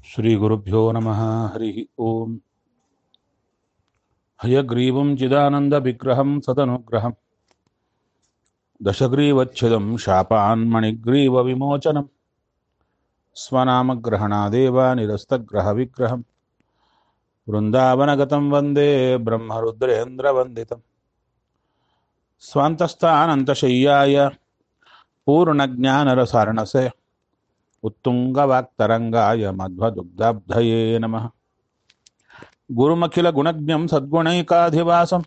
श्रीगुरुभ्यो नमः हरिः ओम् हयग्रीवं चिदानन्दविग्रहं सदनुग्रहं दशग्रीवच्छिदं शापान्मणिग्रीवविमोचनं स्वनामग्रहणादेव निरस्तग्रहविग्रहं वृन्दावनगतं वन्दे ब्रह्मरुद्रेन्द्रवन्दितं स्वान्तस्थानन्तशय्याय पूर्णज्ञानरसारणसे उत्तुङ्गवाक्तरङ्गाय मध्वदुग्धाब्धये नमः गुरुमखिलगुणज्ञं सद्गुणैकाधिवासं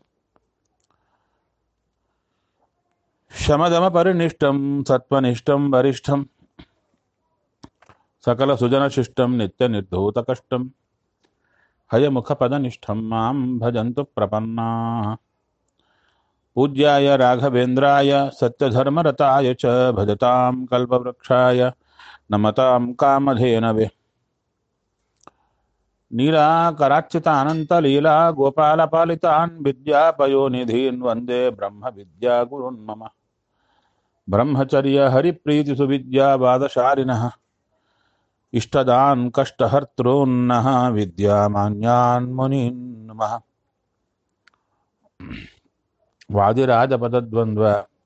शमदमपरिनिष्टं सत्त्वनिष्ठं वरिष्ठं सकलसुजनशिष्टं नित्यनिर्धूतकष्टं हयमुखपदनिष्ठं मां भजन्तु प्रपन्नाः पूज्याय राघवेन्द्राय सत्यधर्मरताय च भजतां कल्पवृक्षाय नमतां कामधेनवे नीलाकराच्युतानन्तलीला गोपालपालितान् विद्यापयोनिधीन् वन्दे ब्रह्मविद्यागुरुन् मम ब्रह्मचर्यहरिप्रीतिसुविद्यावादशालिनः इष्टदान् कष्टहर्तॄन्नः विद्यामान्यान् मुनीन् नमः वादिराजपदद्वन्द्व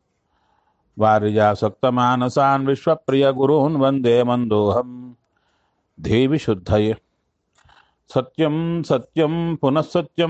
वार्यासक्तमानसान् विश्वप्रियगुरून् वन्दे मन्दोऽहं देवि शुद्धये सत्यं सत्यं पुनः सत्यं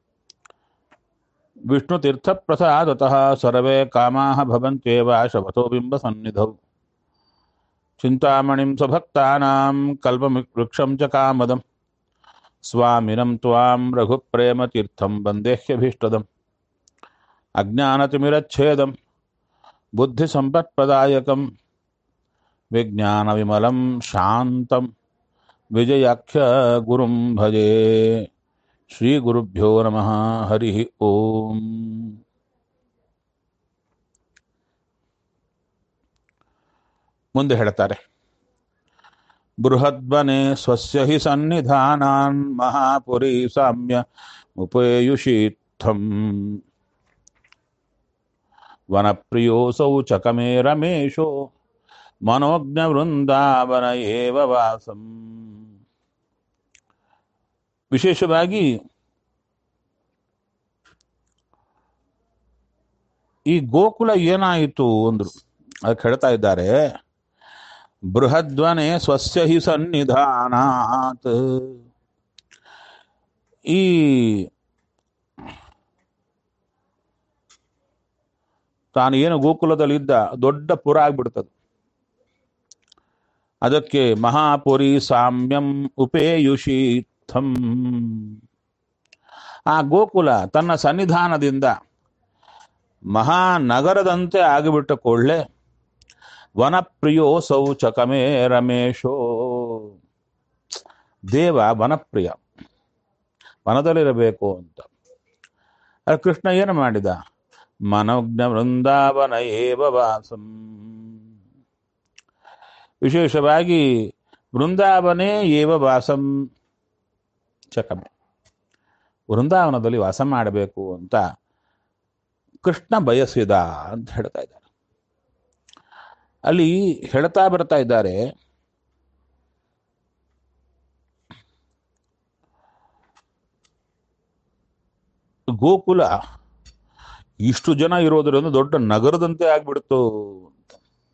विष्णुतीर्थप्रसादतः सर्वे कामाः भवन्त्येव शपथो बिम्बसन्निधौ चिन्तामणिं स्वभक्तानां कल्पवृक्षं च कामदं स्वामिनं त्वां रघुप्रेमतीर्थं वन्देह्यभीष्टदम् अज्ञानतिमिरच्छेदं बुद्धिसम्पत्प्रदायकं विज्ञानविमलं शान्तं विजयाख्यगुरुं भजे ಶ್ರೀಗುರುಭ್ಯೋ ನಮಃ ಹರಿ ಓಂ ಮುಂದೆ ಹೇಳ್ತಾರೆ ಬೃಹದ್ವನೆ ಸ್ವಸ್ಯ ಹಿ ಸನ್ನಿಧಾನಾನ್ ಮಹಾಪುರಿ ಸಾಮ್ಯ ಉಪೇಯುಷೀತ್ಥಂ ವನಪ್ರಿಯೋಸೌ ಚಕಮೇ ರಮೇಶೋ ಮನೋಜ್ಞ ವೃಂದಾವನ ಏವ ವಾಸಂ ವಿಶೇಷವಾಗಿ ಈ ಗೋಕುಲ ಏನಾಯಿತು ಅಂದ್ರು ಅದಕ್ಕೆ ಹೇಳ್ತಾ ಇದ್ದಾರೆ ಬೃಹದ್ವನೆ ಸ್ವಸ್ಯ ಹಿ ಸನ್ನಿಧಾನಾತ್ ಈ ತಾನು ಏನು ಗೋಕುಲದಲ್ಲಿದ್ದ ದೊಡ್ಡ ಪುರ ಆಗ್ಬಿಡ್ತದೆ ಅದಕ್ಕೆ ಮಹಾಪುರಿ ಸಾಮ್ಯಂ ಉಪೇಯುಷೀಥಂ ಆ ಗೋಕುಲ ತನ್ನ ಸನ್ನಿಧಾನದಿಂದ ಮಹಾನಗರದಂತೆ ಆಗಿಬಿಟ್ಟ ಕೊಳ್ಳೆ ವನಪ್ರಿಯೋ ಸೌಚಕಮೇ ರಮೇಶೋ ದೇವ ವನಪ್ರಿಯ ವನದಲ್ಲಿರಬೇಕು ಅಂತ ಅದು ಕೃಷ್ಣ ಏನು ಮಾಡಿದ ಮನೋಜ್ಞ ವೃಂದಾವನ ಏವ ವಾಸಂ ವಿಶೇಷವಾಗಿ ವೃಂದಾವನೇ ಏವ ವಾಸಂ ಚಕಮೆ ವೃಂದಾವನದಲ್ಲಿ ವಾಸ ಮಾಡಬೇಕು ಅಂತ ಕೃಷ್ಣ ಬಯಸಿದ ಅಂತ ಹೇಳ್ತಾ ಇದ್ದಾರೆ ಅಲ್ಲಿ ಹೇಳ್ತಾ ಬರ್ತಾ ಇದ್ದಾರೆ ಗೋಕುಲ ಇಷ್ಟು ಜನ ಇರೋದ್ರಿಂದ ದೊಡ್ಡ ನಗರದಂತೆ ಆಗ್ಬಿಡ್ತು ಅಂತ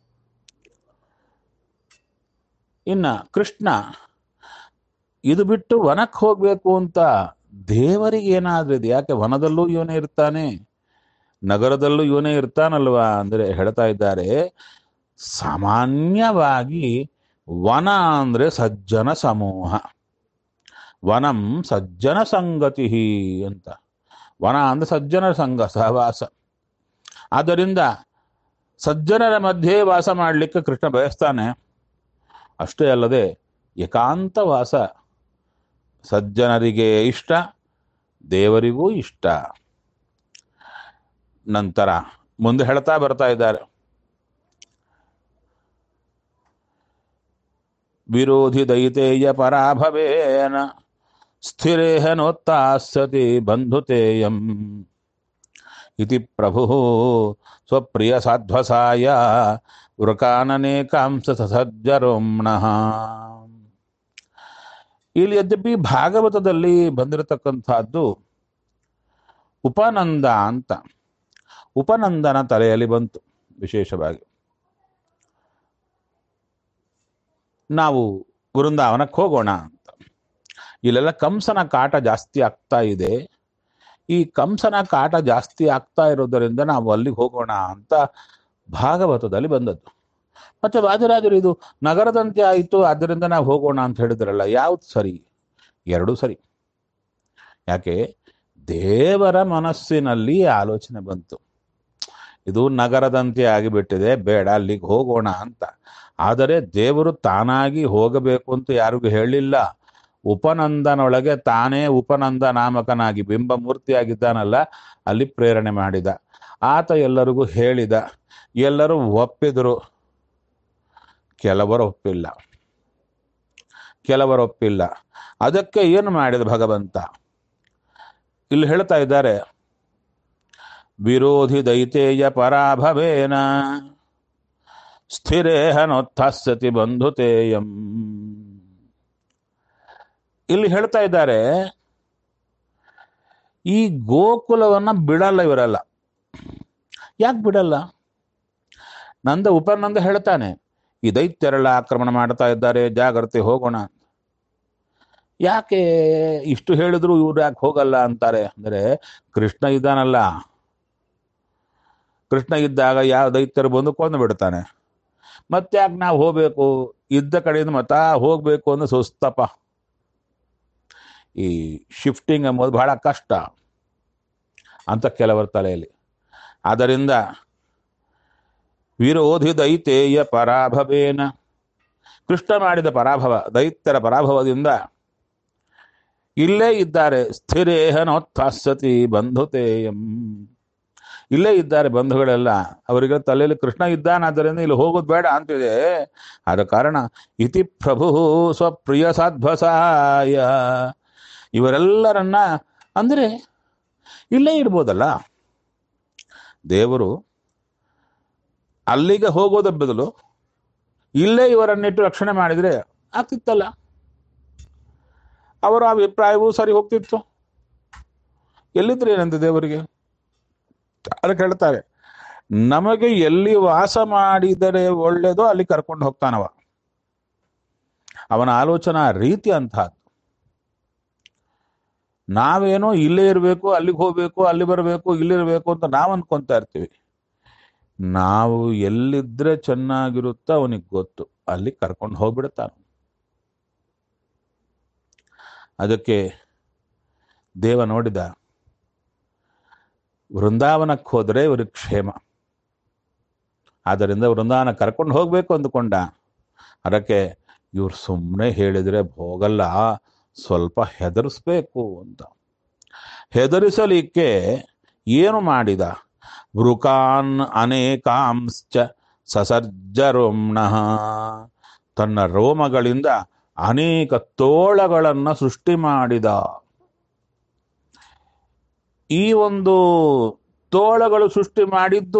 ಇನ್ನ ಕೃಷ್ಣ ಇದು ಬಿಟ್ಟು ವನಕ್ಕೆ ಹೋಗ್ಬೇಕು ಅಂತ ದೇವರಿಗೆ ಏನಾದ್ರೂ ಇದೆ ಯಾಕೆ ವನದಲ್ಲೂ ಇವನೇ ಇರ್ತಾನೆ ನಗರದಲ್ಲೂ ಇವನೇ ಇರ್ತಾನಲ್ವಾ ಅಂದ್ರೆ ಹೇಳ್ತಾ ಇದ್ದಾರೆ ಸಾಮಾನ್ಯವಾಗಿ ವನ ಅಂದ್ರೆ ಸಜ್ಜನ ಸಮೂಹ ವನಂ ಸಜ್ಜನ ಸಂಗತಿ ಅಂತ ವನ ಅಂದ್ರೆ ಸಜ್ಜನ ಸಂಘ ಸಹವಾಸ ಆದ್ದರಿಂದ ಸಜ್ಜನರ ಮಧ್ಯೆ ವಾಸ ಮಾಡಲಿಕ್ಕೆ ಕೃಷ್ಣ ಬಯಸ್ತಾನೆ ಅಷ್ಟೇ ಅಲ್ಲದೆ ಏಕಾಂತವಾಸ ಸಜ್ಜನರಿಗೆ ಇಷ್ಟ ದೇವರಿಗೂ ಇಷ್ಟ ನಂತರ ಮುಂದೆ ಹೇಳ್ತಾ ಬರ್ತಾ ಇದ್ದಾರೆ ವಿರೋಧಿ ದೈತೇಯ ಪರಾಭವೇನ ಸ್ಥಿರೇಹನೋತ್ತಾಸ್ಯತಿ ಬಂಧುತೇಯಂ ಇತಿ ಪ್ರಭು ಸ್ವಪ್ರಿಯ ಸಾಧ್ವಸಾಯ ವೃಕಾನನೇಕಾಂಶ ಸಜ್ಜರೋಮ್ಣಃ ಇಲ್ಲಿ ಯದ್ಯಪಿ ಭಾಗವತದಲ್ಲಿ ಬಂದಿರತಕ್ಕಂಥದ್ದು ಉಪನಂದ ಅಂತ ಉಪನಂದನ ತಲೆಯಲ್ಲಿ ಬಂತು ವಿಶೇಷವಾಗಿ ನಾವು ವೃಂದಾವನಕ್ಕೆ ಹೋಗೋಣ ಅಂತ ಇಲ್ಲೆಲ್ಲ ಕಂಸನ ಕಾಟ ಜಾಸ್ತಿ ಆಗ್ತಾ ಇದೆ ಈ ಕಂಸನ ಕಾಟ ಜಾಸ್ತಿ ಆಗ್ತಾ ಇರೋದರಿಂದ ನಾವು ಅಲ್ಲಿಗೆ ಹೋಗೋಣ ಅಂತ ಭಾಗವತದಲ್ಲಿ ಬಂದದ್ದು ಮತ್ತೆ ವಾದಿರಾಜರು ಇದು ನಗರದಂತೆ ಆಯಿತು ಆದ್ದರಿಂದ ನಾವು ಹೋಗೋಣ ಅಂತ ಹೇಳಿದ್ರಲ್ಲ ಯಾವ್ದು ಸರಿ ಎರಡೂ ಸರಿ ಯಾಕೆ ದೇವರ ಮನಸ್ಸಿನಲ್ಲಿ ಆಲೋಚನೆ ಬಂತು ಇದು ನಗರದಂತೆ ಆಗಿಬಿಟ್ಟಿದೆ ಬೇಡ ಅಲ್ಲಿಗೆ ಹೋಗೋಣ ಅಂತ ಆದರೆ ದೇವರು ತಾನಾಗಿ ಹೋಗಬೇಕು ಅಂತ ಯಾರಿಗೂ ಹೇಳಿಲ್ಲ ಉಪನಂದನೊಳಗೆ ತಾನೇ ಉಪನಂದ ನಾಮಕನಾಗಿ ಬಿಂಬ ಮೂರ್ತಿಯಾಗಿದ್ದಾನಲ್ಲ ಅಲ್ಲಿ ಪ್ರೇರಣೆ ಮಾಡಿದ ಆತ ಎಲ್ಲರಿಗೂ ಹೇಳಿದ ಎಲ್ಲರೂ ಒಪ್ಪಿದ್ರು ಕೆಲವರು ಒಪ್ಪಿಲ್ಲ ಕೆಲವರು ಒಪ್ಪಿಲ್ಲ ಅದಕ್ಕೆ ಏನು ಮಾಡಿದ ಭಗವಂತ ಇಲ್ಲಿ ಹೇಳ್ತಾ ಇದ್ದಾರೆ ವಿರೋಧಿ ದೈತೇಯ ಪರಾಭವೇನ ಸ್ಥಿರೇಹನೋತ್ಥಸ್ಯತಿ ಬಂಧುತೇಯಂ ಇಲ್ಲಿ ಹೇಳ್ತಾ ಇದ್ದಾರೆ ಈ ಗೋಕುಲವನ್ನ ಬಿಡಲ್ಲ ಇವರಲ್ಲ ಯಾಕೆ ಬಿಡಲ್ಲ ನಂದ ಉಪನಂದ ಹೇಳ್ತಾನೆ ಈ ದೈತ್ಯರೆಲ್ಲ ಆಕ್ರಮಣ ಮಾಡ್ತಾ ಇದ್ದಾರೆ ಜಾಗ್ರತೆ ಹೋಗೋಣ ಯಾಕೆ ಇಷ್ಟು ಹೇಳಿದ್ರು ಇವ್ರು ಯಾಕೆ ಹೋಗಲ್ಲ ಅಂತಾರೆ ಅಂದ್ರೆ ಕೃಷ್ಣ ಇದ್ದಾನಲ್ಲ ಕೃಷ್ಣ ಇದ್ದಾಗ ಯಾವ ದೈತ್ಯರು ಬಂದು ಕೊಂದು ಬಿಡ್ತಾನೆ ಮತ್ತೆ ಯಾಕೆ ನಾವು ಹೋಗ್ಬೇಕು ಇದ್ದ ಕಡೆಯಿಂದ ಮತ್ತ ಹೋಗ್ಬೇಕು ಅಂದ್ರೆ ಸುಸ್ತಪ ಈ ಶಿಫ್ಟಿಂಗ್ ಎಂಬುದು ಬಹಳ ಕಷ್ಟ ಅಂತ ಕೆಲವರ ತಲೆಯಲ್ಲಿ ಆದ್ದರಿಂದ ವಿರೋಧಿ ದೈತೇಯ ಪರಾಭವೇನ ಕೃಷ್ಣ ಮಾಡಿದ ಪರಾಭವ ದೈತ್ಯರ ಪರಾಭವದಿಂದ ಇಲ್ಲೇ ಇದ್ದಾರೆ ಸ್ಥಿರೇಹನೋತ್ಥಾಸತಿ ಬಂಧುತೇಯಂ ಇಲ್ಲೇ ಇದ್ದಾರೆ ಬಂಧುಗಳೆಲ್ಲ ಅವರಿಗೆ ತಲೆಯಲ್ಲಿ ಕೃಷ್ಣ ಇದ್ದಾನಾದ್ದರಿಂದ ಇಲ್ಲಿ ಹೋಗೋದು ಬೇಡ ಅಂತಿದೆ ಆದ ಕಾರಣ ಇತಿ ಪ್ರಭು ಸ್ವಪ್ರಿಯ ಸಾಧ್ವಸಾಯ ಇವರೆಲ್ಲರನ್ನ ಅಂದ್ರೆ ಇಲ್ಲೇ ಇಡ್ಬೋದಲ್ಲ ದೇವರು ಅಲ್ಲಿಗೆ ಹೋಗೋದ ಬದಲು ಇಲ್ಲೇ ಇವರನ್ನಿಟ್ಟು ರಕ್ಷಣೆ ಮಾಡಿದ್ರೆ ಆಗ್ತಿತ್ತಲ್ಲ ಅವರ ಅಭಿಪ್ರಾಯವೂ ಸರಿ ಹೋಗ್ತಿತ್ತು ಎಲ್ಲಿದ್ರೆ ಏನಂತ ದೇವರಿಗೆ ಅದಕ್ಕೆ ಹೇಳ್ತಾರೆ ನಮಗೆ ಎಲ್ಲಿ ವಾಸ ಮಾಡಿದರೆ ಒಳ್ಳೇದೋ ಅಲ್ಲಿ ಕರ್ಕೊಂಡು ಹೋಗ್ತಾನವ ಅವನ ಆಲೋಚನಾ ರೀತಿ ಅಂತಹದ್ದು ನಾವೇನೋ ಇಲ್ಲೇ ಇರಬೇಕು ಅಲ್ಲಿಗೆ ಹೋಗ್ಬೇಕು ಅಲ್ಲಿ ಬರಬೇಕು ಇಲ್ಲಿರಬೇಕು ಅಂತ ನಾವು ಅನ್ಕೊಂತಾ ಇರ್ತೀವಿ ನಾವು ಎಲ್ಲಿದ್ರೆ ಚೆನ್ನಾಗಿರುತ್ತೋ ಅವನಿಗೆ ಗೊತ್ತು ಅಲ್ಲಿ ಕರ್ಕೊಂಡು ಹೋಗ್ಬಿಡ್ತಾನ ಅದಕ್ಕೆ ದೇವ ನೋಡಿದ ವೃಂದಾವನಕ್ಕೆ ಹೋದರೆ ಇವ್ರಿಗೆ ಕ್ಷೇಮ ಆದ್ದರಿಂದ ವೃಂದಾವನ ಕರ್ಕೊಂಡು ಹೋಗ್ಬೇಕು ಅಂದುಕೊಂಡ ಅದಕ್ಕೆ ಇವ್ರು ಸುಮ್ಮನೆ ಹೇಳಿದ್ರೆ ಹೋಗಲ್ಲ ಸ್ವಲ್ಪ ಹೆದರಿಸ್ಬೇಕು ಅಂತ ಹೆದರಿಸಲಿಕ್ಕೆ ಏನು ಮಾಡಿದ ವೃಕಾನ್ ಅನೇಕಾಂಶ್ಚ ಸಸರ್ಜರೋಮ್ಣಃ ತನ್ನ ರೋಮಗಳಿಂದ ಅನೇಕ ತೋಳಗಳನ್ನು ಸೃಷ್ಟಿ ಮಾಡಿದ ಈ ಒಂದು ತೋಳಗಳು ಸೃಷ್ಟಿ ಮಾಡಿದ್ದು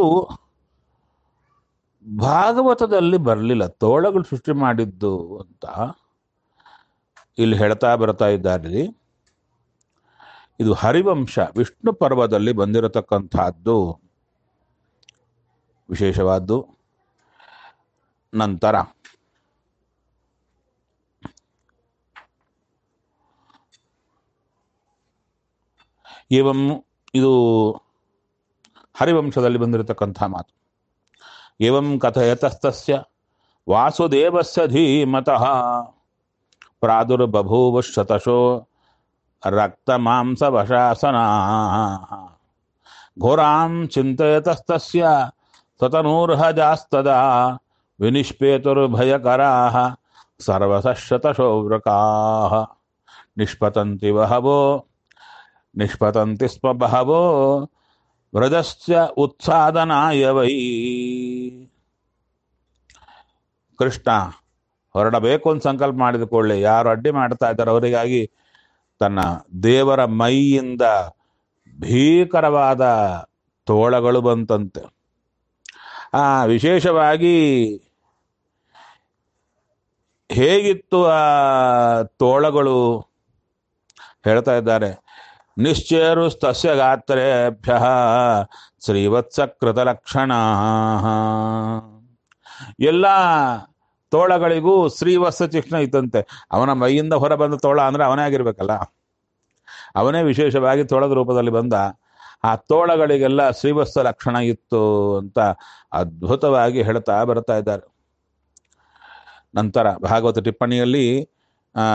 ಭಾಗವತದಲ್ಲಿ ಬರಲಿಲ್ಲ ತೋಳಗಳು ಸೃಷ್ಟಿ ಮಾಡಿದ್ದು ಅಂತ ಇಲ್ಲಿ ಹೇಳ್ತಾ ಬರ್ತಾ ಇದ್ದಾರೆ ಇದು ಹರಿವಂಶ ವಿಷ್ಣು ಪರ್ವದಲ್ಲಿ ಬಂದಿರತಕ್ಕಂಥದ್ದು ವಿಶೇಷವಾದ್ದು ನಂತರ ಏವಂ ಇದು ಹರಿವಂಶದಲ್ಲಿ ಬಂದಿರತಕ್ಕಂಥ ಮಾತು ಏವಂ ಕಥಯತಸ್ತಸ್ಯ ವಾಸುದೇವಸ್ಯ ಧೀಮತಃ ಪ್ರಾದುರ್ಬಭೂವ ಶತಶೋ ರಕ್ತಮಾಂಸವಶಾಸನಾ ಘೋರಾಂ ಚಿಂತಯತಸ್ತಸ್ಯ ಸ್ವತನೂರ್ಹಜಾಸ್ತದಾ ವಿನಿಷ್ಪೇತುರ್ಭಯಕರಾः ಸರ್ವಸಶತಶೋ ವೃಕಾः ನಿಷ್ಪತಂತಿ ಬಹವೋ ನಿಷ್ಪತಂತಿ ಸ್ಮ ಬಹವೋ ವ್ರಜಸ್ಯ ಉತ್ಸಾದನಾಯ ವೈ ಕೃಷ್ಣ ಹೊರಡಬೇಕು ಅಂತ ಸಂಕಲ್ಪ ಮಾಡಿದ ಕೂಡಲೇ ಯಾರು ಅಡ್ಡಿ ಮಾಡ್ತಾ ಇದ್ದಾರೆ ಅವರಿಗಾಗಿ ತನ್ನ ದೇವರ ಮೈಯಿಂದ ಭೀಕರವಾದ ತೋಳಗಳು ಬಂತಂತೆ ಆ ವಿಶೇಷವಾಗಿ ಹೇಗಿತ್ತು ಆ ತೋಳಗಳು ಹೇಳ್ತಾ ಇದ್ದಾರೆ ನಿಶ್ಚಯರು ತಸ್ಯ ಗಾತ್ರೇಭ್ಯ ಶ್ರೀವತ್ಸ ಕೃತಲಕ್ಷಣ ಎಲ್ಲ ತೋಳಗಳಿಗೂ ಶ್ರೀವತ್ಸ ಚಿಹ್ನ ಇತ್ತಂತೆ ಅವನ ಮೈಯಿಂದ ಹೊರ ಬಂದ ತೋಳ ಅಂದ್ರೆ ಅವನೇ ಆಗಿರ್ಬೇಕಲ್ಲ ಅವನೇ ವಿಶೇಷವಾಗಿ ತೋಳದ ರೂಪದಲ್ಲಿ ಬಂದ ಆ ತೋಳಗಳಿಗೆಲ್ಲ ಶ್ರೀವತ್ಸ ಲಕ್ಷಣ ಇತ್ತು ಅಂತ ಅದ್ಭುತವಾಗಿ ಹೇಳ್ತಾ ಬರ್ತಾ ಇದ್ದಾರೆ ನಂತರ ಭಾಗವತ ಟಿಪ್ಪಣಿಯಲ್ಲಿ ಆ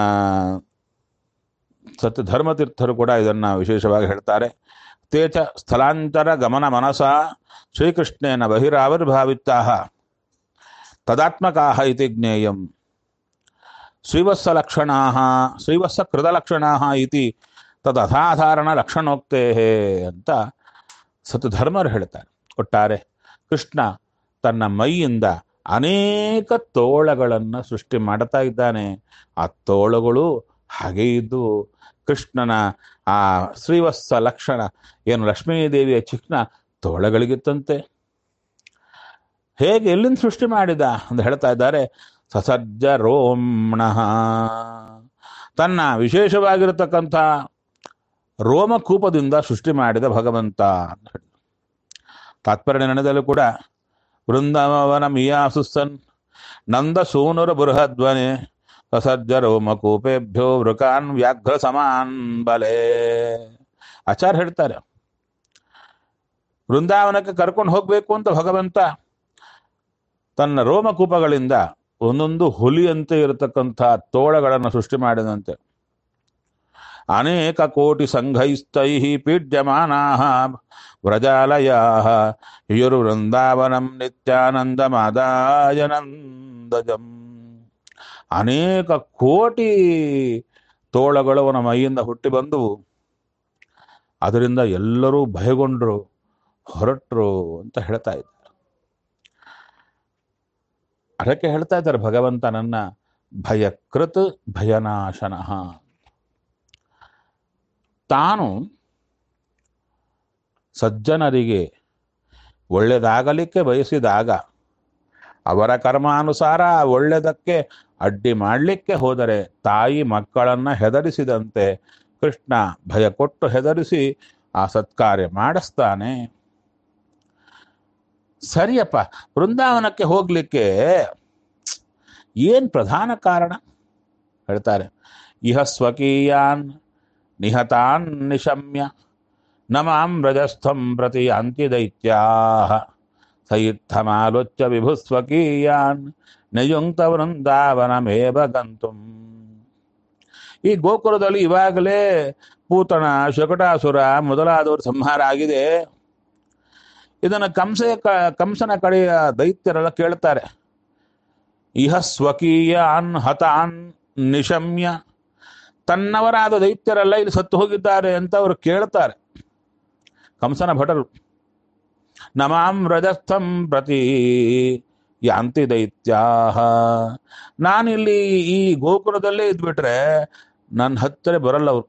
ಸತ್ಯ ಧರ್ಮತೀರ್ಥರು ಕೂಡ ಇದನ್ನ ವಿಶೇಷವಾಗಿ ಹೇಳ್ತಾರೆ ತೇಚ ಸ್ಥಳಾಂತರ ಗಮನ ಮನಸ ಶ್ರೀಕೃಷ್ಣೇನ ಬಹಿರಾವಿರ್ಭಾವಿತಾ ತದಾತ್ಮಕಾ ಇತಿ ಜ್ಞೇಯಂ ಶ್ರೀವತ್ಸ ಲಕ್ಷಣಾ ಶ್ರೀವತ್ಸ ಕೃತಲಕ್ಷಣಾ ಇತಿ ತದಸಾಧಾರಣ ಲಕ್ಷಣೋಕ್ತೇ ಅಂತ ಸತಧರ್ಮರು ಹೇಳ್ತಾರೆ ಒಟ್ಟಾರೆ ಕೃಷ್ಣ ತನ್ನ ಮೈಯಿಂದ ಅನೇಕ ತೋಳಗಳನ್ನು ಸೃಷ್ಟಿ ಮಾಡ್ತಾ ಇದ್ದಾನೆ ಆ ತೋಳುಗಳು ಹಾಗೆ ಇದ್ದು ಕೃಷ್ಣನ ಆ ಶ್ರೀವತ್ಸ ಲಕ್ಷಣ ಏನು ಲಕ್ಷ್ಮೀದೇವಿಯ ಚಿಹ್ನ ತೋಳಗಳಿಗಿತ್ತಂತೆ ಹೇಗೆ ಎಲ್ಲಿಂದ ಸೃಷ್ಟಿ ಮಾಡಿದ ಅಂತ ಹೇಳ್ತಾ ಇದ್ದಾರೆ ಸಸಜ್ಜ ರೋಮ್ಣ ತನ್ನ ವಿಶೇಷವಾಗಿರತಕ್ಕಂಥ ರೋಮಕೂಪದಿಂದ ಸೃಷ್ಟಿ ಮಾಡಿದ ಭಗವಂತ ಅಂತ ಹೇಳಿ ತಾತ್ಪರ್ಯ ನಿರ್ಣಯದಲ್ಲೂ ಕೂಡ ವೃಂದಾವನ ಮಿಯಾಸುಸನ್ ನಂದ ಸೂನುರ ಬೃಹಧ್ವನೆ ಸಸಜ್ಜ ರೋಮಕೂಪೇಭ್ಯೋ ವೃಕಾನ್ ವ್ಯಾಘ್ರ ಸಮಾನ್ ಬಲೆ ಆಚಾರ್ಯ ಹೇಳ್ತಾರೆ ವೃಂದಾವನಕ್ಕೆ ಕರ್ಕೊಂಡು ಹೋಗ್ಬೇಕು ಅಂತ ಭಗವಂತ ತನ್ನ ರೋಮಕೂಪಗಳಿಂದ ಒಂದೊಂದು ಹುಲಿಯಂತೆ ಇರತಕ್ಕಂಥ ತೋಳಗಳನ್ನು ಸೃಷ್ಟಿ ಮಾಡಿದಂತೆ ಅನೇಕ ಕೋಟಿ ಸಂಘೈಸ್ತೈ ಪೀಡ್ಯಮಾನಾ ವ್ರಜಾಲಯ ಯುರು ವೃಂದಾವನಂ ನಿತ್ಯಾನಂದ ಮಾದಾಯನಂದಜಂ ಅನೇಕ ಕೋಟಿ ತೋಳಗಳು ಅವನ ಮೈಯಿಂದ ಹುಟ್ಟಿ ಬಂದವು ಅದರಿಂದ ಎಲ್ಲರೂ ಭಯಗೊಂಡ್ರು ಹೊರಟ್ರು ಅಂತ ಹೇಳ್ತಾ ಇದ್ದಾರೆ ಅದಕ್ಕೆ ಹೇಳ್ತಾ ಇದ್ದಾರೆ ಭಗವಂತ ನನ್ನ ಭಯಕೃತ್ ಭಯನಾಶನಃ ತಾನು ಸಜ್ಜನರಿಗೆ ಒಳ್ಳೆಯದಾಗಲಿಕ್ಕೆ ಬಯಸಿದಾಗ ಅವರ ಕರ್ಮಾನುಸಾರ ಆ ಒಳ್ಳೆಯದಕ್ಕೆ ಅಡ್ಡಿ ಮಾಡಲಿಕ್ಕೆ ಹೋದರೆ ತಾಯಿ ಮಕ್ಕಳನ್ನ ಹೆದರಿಸಿದಂತೆ ಕೃಷ್ಣ ಭಯ ಕೊಟ್ಟು ಹೆದರಿಸಿ ಆ ಸತ್ಕಾರ್ಯ ಮಾಡಿಸ್ತಾನೆ ಸರಿಯಪ್ಪ ವೃಂದಾವನಕ್ಕೆ ಹೋಗ್ಲಿಕ್ಕೆ ಏನ್ ಪ್ರಧಾನ ಕಾರಣ ಹೇಳ್ತಾರೆ ಇಹ ಸ್ವಕೀಯಾನ್ ನಿಹತಾನ್ ನಿಶಮ್ಯ ನಮಾಂ ರಜಸ್ಥಂ ಪ್ರತಿ ಅಂತ್ಯದೈತ್ಯಾ ಸಯಿತ್ಥಮಾಲೋಚ್ಯ ವಿಭು ಸ್ವಕೀಯಾನ್ ನಿಯುಂಕ್ತ ವೃಂದಾವನಮೇವ ಗಂತುಂ ಈ ಗೋಕುಲದಲ್ಲಿ ಇವಾಗಲೇ ಪೂತಣ ಶಕಟಾಸುರ ಮೊದಲಾದವರು ಸಂಹಾರ ಆಗಿದೆ ಇದನ್ನ ಕಂಸ ಕಂಸನ ಕಡೆಯ ದೈತ್ಯರೆಲ್ಲ ಕೇಳ್ತಾರೆ ಇಹ ಸ್ವಕೀಯ ಅನ್ ಹತಾನ್ ನಿಶಮ್ಯ ತನ್ನವರಾದ ದೈತ್ಯರೆಲ್ಲ ಇಲ್ಲಿ ಸತ್ತು ಹೋಗಿದ್ದಾರೆ ಅಂತ ಅವರು ಕೇಳ್ತಾರೆ ಕಂಸನ ಭಟರು ನಮಾಂ ರಜಸ್ಥಂ ಪ್ರತಿ ಯಾಂತಿ ದೈತ್ಯಾ ನಾನಿಲ್ಲಿ ಈ ಗೋಕುಲದಲ್ಲೇ ಇದ್ಬಿಟ್ರೆ ನನ್ನ ಹತ್ತಿರ ಬರಲ್ಲ ಅವರು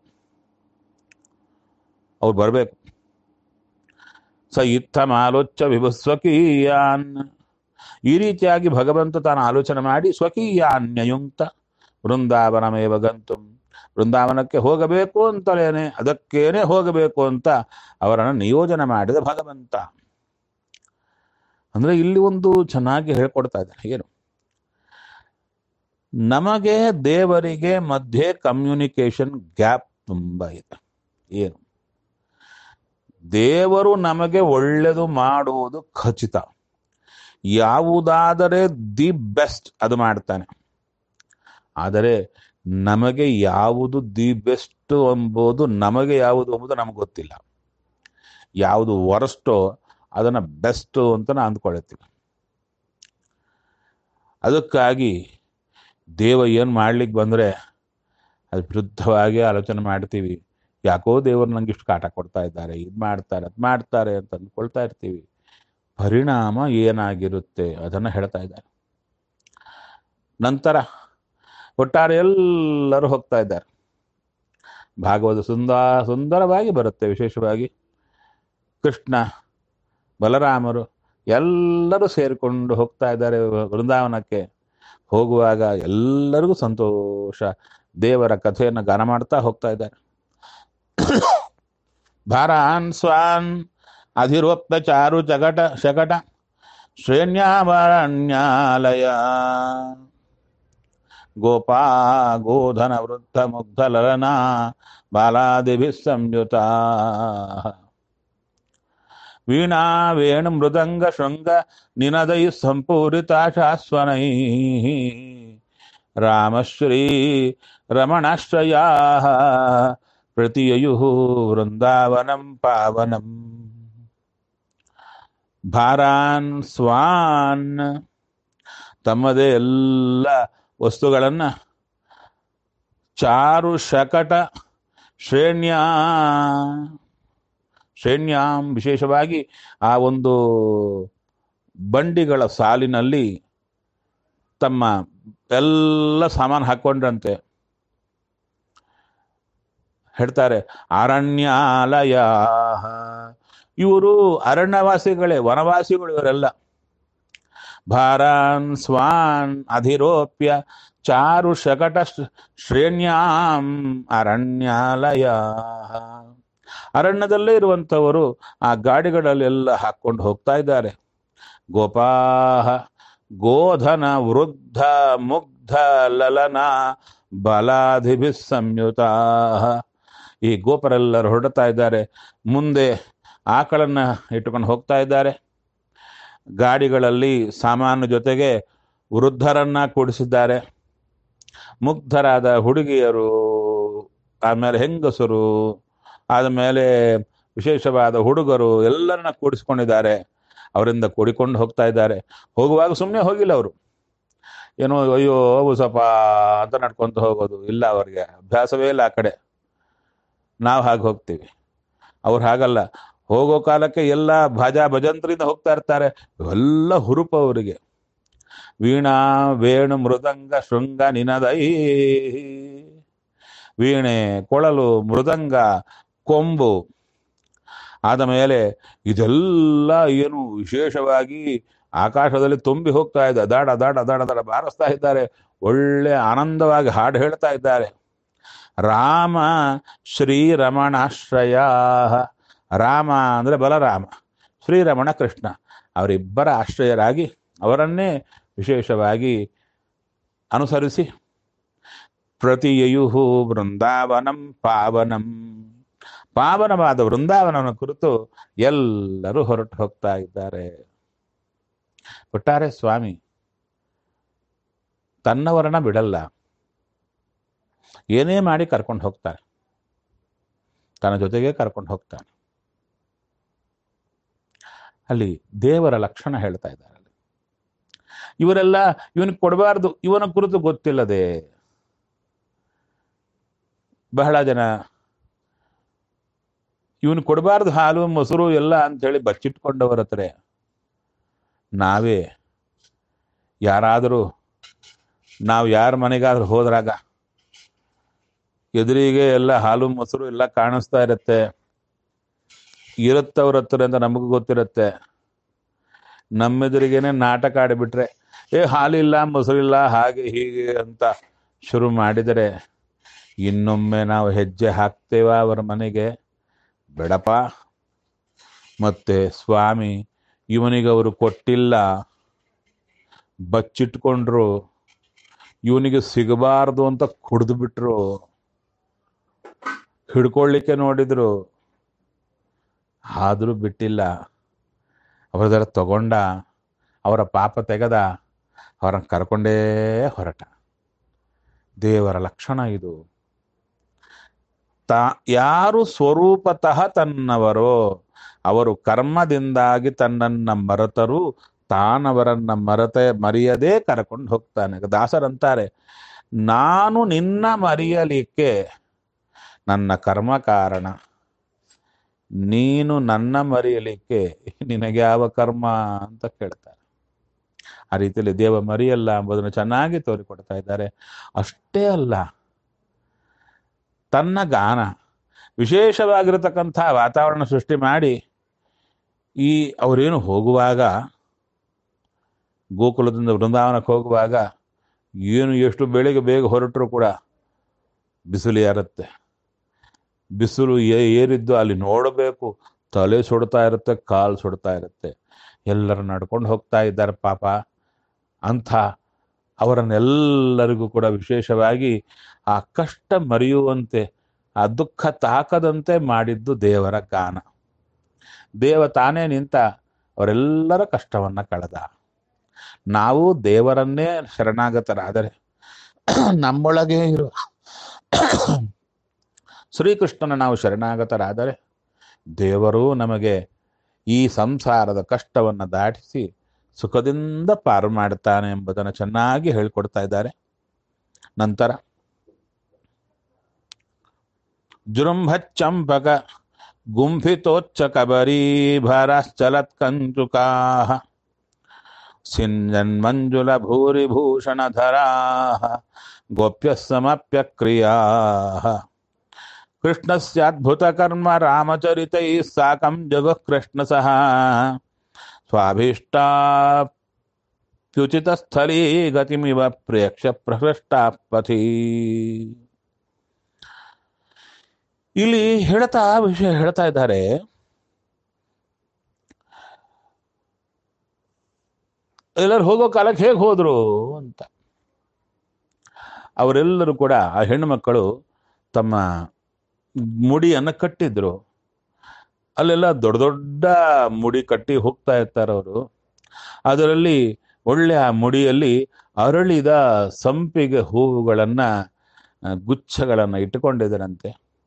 ಅವ್ರು ಬರಬೇಕು ಸ ಇತ್ತಮಾಲೋಚ್ಯ ವಿಭುಸ್ವಕೀಯಾನ್ ಈ ರೀತಿಯಾಗಿ ಭಗವಂತ ತಾನು ಆಲೋಚನೆ ಮಾಡಿ ಸ್ವಕೀಯಾನ್ಯಯುಕ್ತ ವೃಂದಾವನಮೇವ ಗಂತು ವೃಂದಾವನಕ್ಕೆ ಹೋಗಬೇಕು ಅಂತಲೇನೆ ಅದಕ್ಕೇನೆ ಹೋಗಬೇಕು ಅಂತ ಅವರನ್ನು ನಿಯೋಜನೆ ಮಾಡಿದ ಭಗವಂತ ಅಂದ್ರೆ ಇಲ್ಲಿ ಒಂದು ಚೆನ್ನಾಗಿ ಹೇಳ್ಕೊಡ್ತಾ ಇದ್ದಾರೆ ಏನು ನಮಗೆ ದೇವರಿಗೆ ಮಧ್ಯೆ ಕಮ್ಯುನಿಕೇಶನ್ ಗ್ಯಾಪ್ ತುಂಬಾ ಇದೆ ಏನು ದೇವರು ನಮಗೆ ಒಳ್ಳೆಯದು ಮಾಡುವುದು ಖಚಿತ ಯಾವುದಾದರೆ ದಿ ಬೆಸ್ಟ್ ಅದು ಮಾಡ್ತಾನೆ ಆದರೆ ನಮಗೆ ಯಾವುದು ದಿ ಬೆಸ್ಟ್ ಎಂಬುದು ನಮಗೆ ಯಾವುದು ಎಂಬುದು ನಮಗೆ ಗೊತ್ತಿಲ್ಲ ಯಾವುದು ವರಸ್ಟೋ ಅದನ್ನ ಬೆಸ್ಟ್ ಅಂತ ನಾವು ಅಂದ್ಕೊಳ್ತೀವಿ ಅದಕ್ಕಾಗಿ ದೇವ ಏನು ಮಾಡ್ಲಿಕ್ಕೆ ಬಂದ್ರೆ ಅದು ವಿರುದ್ಧವಾಗಿ ಆಲೋಚನೆ ಮಾಡ್ತೀವಿ ಯಾಕೋ ದೇವರು ನಂಗೆ ಇಷ್ಟು ಕಾಟ ಕೊಡ್ತಾ ಇದ್ದಾರೆ ಇದು ಮಾಡ್ತಾರೆ ಅದು ಮಾಡ್ತಾರೆ ಅಂತ ಅಂದ್ಕೊಳ್ತಾ ಇರ್ತೀವಿ ಪರಿಣಾಮ ಏನಾಗಿರುತ್ತೆ ಅದನ್ನ ಹೇಳ್ತಾ ಇದ್ದಾರೆ ನಂತರ ಒಟ್ಟಾರೆ ಎಲ್ಲರೂ ಹೋಗ್ತಾ ಇದ್ದಾರೆ ಭಾಗವತ ಸುಂದರ ಸುಂದರವಾಗಿ ಬರುತ್ತೆ ವಿಶೇಷವಾಗಿ ಕೃಷ್ಣ ಬಲರಾಮರು ಎಲ್ಲರೂ ಸೇರಿಕೊಂಡು ಹೋಗ್ತಾ ಇದ್ದಾರೆ ವೃಂದಾವನಕ್ಕೆ ಹೋಗುವಾಗ ಎಲ್ಲರಿಗೂ ಸಂತೋಷ ದೇವರ ಕಥೆಯನ್ನು ಗಾನ ಮಾಡ್ತಾ ಹೋಗ್ತಾ ಇದ್ದಾರೆ ಭಾರಾನ್ ಸ್ವಾನ್ ಅಧಿರೋಕ್ತ ಚಾರು ಜಗಟ ಶಕಟ ಶ್ರೇಣ್ಯಾವರಣ್ಯಾಲಯ ಗೋಪಾ ಗೋಧನ ವೃದ್ಧ ಮುಗ್ಧ ಲಲನ ಬಾಲಾದಿಭಿಃ ಸಂಯುತ ವೀಣಾ ವೇಣು ಮೃದಂಗ ಶೃಂಗ ನಿನದೈ ಸಂಪೂರಿತಾಶಾಸ್ವನೈ ರಾಮಶ್ರೀ ರಮಣಾಶ್ರಯಾ ಪ್ರತಿಯಯು ವೃಂದಾವನಂ ಪಾವನಂ ಭಾರಾನ್ ಸ್ವಾನ್ ತಮ್ಮದೇ ಎಲ್ಲ ವಸ್ತುಗಳನ್ನ ಚಾರು ಶಕಟ ಶ್ರೇಣ್ಯ ಶ್ರೇಣ್ಯಾಂ ವಿಶೇಷವಾಗಿ ಆ ಒಂದು ಬಂಡಿಗಳ ಸಾಲಿನಲ್ಲಿ ತಮ್ಮ ಎಲ್ಲ ಸಾಮಾನು ಹಾಕೊಂಡ್ರಂತೆ ಹೇಳ್ತಾರೆ ಅರಣ್ಯಾಲಯ ಇವರು ಅರಣ್ಯವಾಸಿಗಳೇ ವನವಾಸಿಗಳು ಇವರೆಲ್ಲ ಭಾರಾನ್ ಸ್ವಾನ್ ಅಧಿರೋಪ್ಯ ಚಾರು ಶಕಟ ಶ್ರೇಣ್ಯಾಂ ಅರಣ್ಯಾಲಯ ಅರಣ್ಯದಲ್ಲೇ ಇರುವಂಥವರು ಆ ಗಾಡಿಗಳಲ್ಲೆಲ್ಲ ಹಾಕೊಂಡು ಹೋಗ್ತಾ ಇದ್ದಾರೆ ಗೋಪಾಹ ಗೋಧನ ವೃದ್ಧ ಮುಗ್ಧ ಲಲನ ಬಲಾಧಿಭಿ ಸಂಯುತ ಈ ಗೋಪರೆಲ್ಲರೂ ಹೊರಡ್ತಾ ಇದ್ದಾರೆ ಮುಂದೆ ಆಕಳನ್ನ ಇಟ್ಟುಕೊಂಡು ಹೋಗ್ತಾ ಇದ್ದಾರೆ ಗಾಡಿಗಳಲ್ಲಿ ಸಾಮಾನು ಜೊತೆಗೆ ವೃದ್ಧರನ್ನ ಕೂಡಿಸಿದ್ದಾರೆ ಮುಗ್ಧರಾದ ಹುಡುಗಿಯರು ಆಮೇಲೆ ಹೆಂಗಸರು ಆದಮೇಲೆ ವಿಶೇಷವಾದ ಹುಡುಗರು ಎಲ್ಲರನ್ನ ಕೂಡಿಸ್ಕೊಂಡಿದ್ದಾರೆ ಅವರಿಂದ ಕೂಡಿಕೊಂಡು ಹೋಗ್ತಾ ಇದ್ದಾರೆ ಹೋಗುವಾಗ ಸುಮ್ಮನೆ ಹೋಗಿಲ್ಲ ಅವರು ಏನೋ ಅಯ್ಯೋ ಸ್ವಲ್ಪ ಅಂತ ನಡ್ಕೊಂತ ಹೋಗೋದು ಇಲ್ಲ ಅವರಿಗೆ ಅಭ್ಯಾಸವೇ ಇಲ್ಲ ಆ ಕಡೆ ನಾವು ಹಾಗೆ ಹೋಗ್ತೀವಿ ಅವ್ರು ಹಾಗಲ್ಲ ಹೋಗೋ ಕಾಲಕ್ಕೆ ಎಲ್ಲ ಭಜ ಭಜಂತ್ರಿಂದ ಹೋಗ್ತಾ ಇರ್ತಾರೆ ಎಲ್ಲ ಹುರುಪು ಅವರಿಗೆ ವೀಣಾ ವೇಣು ಮೃದಂಗ ಶೃಂಗ ನಿನದೈ ವೀಣೆ ಕೊಳಲು ಮೃದಂಗ ಕೊಂಬು ಆದ ಮೇಲೆ ಇದೆಲ್ಲ ಏನು ವಿಶೇಷವಾಗಿ ಆಕಾಶದಲ್ಲಿ ತುಂಬಿ ಹೋಗ್ತಾ ಇದೆ ದಾಡ ದಾಡ ದಾಡ ದಾಡ ಬಾರಿಸ್ತಾ ಇದ್ದಾರೆ ಒಳ್ಳೆ ಆನಂದವಾಗಿ ಹಾಡು ಹೇಳ್ತಾ ಇದ್ದಾರೆ ರಾಮ ಶ್ರೀರಮಣಾಶ್ರಯ ರಾಮ ಅಂದರೆ ಬಲರಾಮ ಶ್ರೀರಮಣ ಕೃಷ್ಣ ಅವರಿಬ್ಬರ ಆಶ್ರಯರಾಗಿ ಅವರನ್ನೇ ವಿಶೇಷವಾಗಿ ಅನುಸರಿಸಿ ಪ್ರತಿಯಯು ವೃಂದಾವನಂ ಪಾವನಂ ಪಾವನವಾದ ವೃಂದಾವನವನ್ನು ಕುರಿತು ಎಲ್ಲರೂ ಹೊರಟು ಹೋಗ್ತಾ ಇದ್ದಾರೆ ಒಟ್ಟಾರೆ ಸ್ವಾಮಿ ತನ್ನವರನ್ನ ಬಿಡಲ್ಲ ಏನೇ ಮಾಡಿ ಕರ್ಕೊಂಡು ಹೋಗ್ತಾನೆ ತನ್ನ ಜೊತೆಗೆ ಕರ್ಕೊಂಡು ಹೋಗ್ತಾನೆ ಅಲ್ಲಿ ದೇವರ ಲಕ್ಷಣ ಹೇಳ್ತಾ ಇದ್ದಾರೆ ಅಲ್ಲಿ ಇವರೆಲ್ಲ ಇವನಿಗೆ ಕೊಡಬಾರ್ದು ಇವನ ಕುರಿತು ಗೊತ್ತಿಲ್ಲದೆ ಬಹಳ ಜನ ಇವನು ಕೊಡಬಾರ್ದು ಹಾಲು ಮೊಸರು ಎಲ್ಲ ಅಂತೇಳಿ ಬಚ್ಚಿಟ್ಕೊಂಡವರ ಹತ್ರ ನಾವೇ ಯಾರಾದರೂ ನಾವು ಯಾರ ಮನೆಗಾದ್ರೂ ಹೋದ್ರಾಗ ಎದುರಿಗೆ ಎಲ್ಲ ಹಾಲು ಮೊಸರು ಎಲ್ಲ ಕಾಣಿಸ್ತಾ ಇರುತ್ತೆ ಇರುತ್ತವ್ರ ಹತ್ರ ಅಂತ ನಮಗೂ ಗೊತ್ತಿರುತ್ತೆ ನಮ್ಮೆದುರಿಗೇನೆ ನಾಟಕ ಆಡಿಬಿಟ್ರೆ ಏ ಹಾಲಿಲ್ಲ ಮೊಸರಿಲ್ಲ ಹಾಗೆ ಹೀಗೆ ಅಂತ ಶುರು ಮಾಡಿದರೆ ಇನ್ನೊಮ್ಮೆ ನಾವು ಹೆಜ್ಜೆ ಹಾಕ್ತೇವ ಅವರ ಮನೆಗೆ ಬೇಡಪ್ಪ ಮತ್ತೆ ಸ್ವಾಮಿ ಇವನಿಗೆ ಅವರು ಕೊಟ್ಟಿಲ್ಲ ಬಚ್ಚಿಟ್ಕೊಂಡ್ರು ಇವನಿಗೆ ಸಿಗಬಾರ್ದು ಅಂತ ಕುಡಿದು ಬಿಟ್ರು ಹಿಡ್ಕೊಳ್ಳಿಕ್ಕೆ ನೋಡಿದ್ರು ಆದರೂ ಬಿಟ್ಟಿಲ್ಲ ಅವರದರ ತಗೊಂಡ ಅವರ ಪಾಪ ತೆಗೆದ ಅವರನ್ನು ಕರ್ಕೊಂಡೇ ಹೊರಟ ದೇವರ ಲಕ್ಷಣ ಇದು ತಾ ಯಾರು ಸ್ವರೂಪತಃ ತನ್ನವರೋ ಅವರು ಕರ್ಮದಿಂದಾಗಿ ತನ್ನನ್ನ ಮರೆತರು ತಾನವರನ್ನ ಮರೆತ ಮರೆಯದೇ ಕರ್ಕೊಂಡು ಹೋಗ್ತಾನೆ ದಾಸರಂತಾರೆ ನಾನು ನಿನ್ನ ಮರೆಯಲಿಕ್ಕೆ ನನ್ನ ಕರ್ಮ ಕಾರಣ ನೀನು ನನ್ನ ಮರೆಯಲಿಕ್ಕೆ ನಿನಗೆ ಯಾವ ಕರ್ಮ ಅಂತ ಕೇಳ್ತಾರೆ ಆ ರೀತಿಯಲ್ಲಿ ದೇವ ಮರಿಯಲ್ಲ ಎಂಬುದನ್ನು ಚೆನ್ನಾಗಿ ತೋರಿಕೊಡ್ತಾ ಇದ್ದಾರೆ ಅಷ್ಟೇ ಅಲ್ಲ ತನ್ನ ಗಾನ ವಿಶೇಷವಾಗಿರತಕ್ಕಂಥ ವಾತಾವರಣ ಸೃಷ್ಟಿ ಮಾಡಿ ಈ ಅವರೇನು ಹೋಗುವಾಗ ಗೋಕುಲದಿಂದ ವೃಂದಾವನಕ್ಕೆ ಹೋಗುವಾಗ ಏನು ಎಷ್ಟು ಬೆಳಿಗ್ಗೆ ಬೇಗ ಹೊರಟರು ಕೂಡ ಬಿಸಿಲು ಏರುತ್ತೆ ಬಿಸಿಲು ಏ- ಏರಿದ್ದು ಅಲ್ಲಿ ನೋಡಬೇಕು ತಲೆ ಸುಡ್ತಾ ಇರುತ್ತೆ ಕಾಲು ಸುಡ್ತಾ ಇರುತ್ತೆ ಎಲ್ಲರೂ ನಡ್ಕೊಂಡು ಹೋಗ್ತಾ ಇದ್ದಾರೆ ಪಾಪ ಅಂಥ ಅವರನ್ನೆಲ್ಲರಿಗೂ ಕೂಡ ವಿಶೇಷವಾಗಿ ಆ ಕಷ್ಟ ಮರೆಯುವಂತೆ ಆ ದುಃಖ ತಾಕದಂತೆ ಮಾಡಿದ್ದು ದೇವರ ಗಾನ ದೇವ ತಾನೇ ನಿಂತ ಅವರೆಲ್ಲರ ಕಷ್ಟವನ್ನ ಕಳೆದ ನಾವು ದೇವರನ್ನೇ ಶರಣಾಗತರಾದರೆ ನಮ್ಮೊಳಗೆ ಇರುವ ಶ್ರೀಕೃಷ್ಣನ ನಾವು ಶರಣಾಗತರಾದರೆ ದೇವರು ನಮಗೆ ಈ ಸಂಸಾರದ ಕಷ್ಟವನ್ನು ದಾಟಿಸಿ ಸುಖದಿಂದ ಪಾರು ಮಾಡ್ತಾನೆ ಎಂಬುದನ್ನು ಚೆನ್ನಾಗಿ ಹೇಳ್ಕೊಡ್ತಾ ಇದ್ದಾರೆ ನಂತರ ಜೃಂಭಚ್ಚಂಪಕ ಗುಂಫಿತೋಚ್ಚ ಕಬರೀಭರಶ್ಚಲತ್ ಕಂಚುಕಾ ಸಿಂಜನ್ಮಂಜುಲ ಭೂರಿಭೂಷಣಧರಾ ಗೋಪ್ಯ ಸಮಪ್ಯಕ್ರಿಯಾ ಕೃಷ್ಣಸ್ಯಾದ್ಭುತಕರ್ಮ ರಾಮಚರಿತೈ ಸಾಕಂ ಜಗಃ ಕೃಷ್ಣ ಸಹ ಸ್ವಾಭೀಷ್ಟಾಪ್ಯುಚಿತಸ್ಥಳೀ ಗತಿಮಿವ ಪ್ರೇಕ್ಷ ಪ್ರಹೃಷ್ಟಾಪಥಿ ಇಲ್ಲಿ ಹೇಳ್ತಾ ವಿಷಯ ಹೇಳ್ತಾ ಇದ್ದಾರೆ ಎಲ್ಲರೂ ಹೋಗೋ ಕಾಲಕ್ಕೆ ಹೇಗೆ ಹೋದ್ರು ಅಂತ ಅವರೆಲ್ಲರೂ ಕೂಡ ಆ ಹೆಣ್ಣು ಮಕ್ಕಳು ತಮ್ಮ ಮುಡಿಯನ್ನು ಕಟ್ಟಿದ್ರು ಅಲ್ಲೆಲ್ಲ ದೊಡ್ಡ ದೊಡ್ಡ ಮುಡಿ ಕಟ್ಟಿ ಹೋಗ್ತಾ ಇರ್ತಾರೆ ಅವರು ಅದರಲ್ಲಿ ಒಳ್ಳೆ ಆ ಮುಡಿಯಲ್ಲಿ ಅರಳಿದ ಸಂಪಿಗೆ ಹೂವುಗಳನ್ನ ಆ, ಗುಚ್ಛಗಳನ್ನ ಇಟ್ಟುಕೊಂಡಿದ್ದರಂತೆ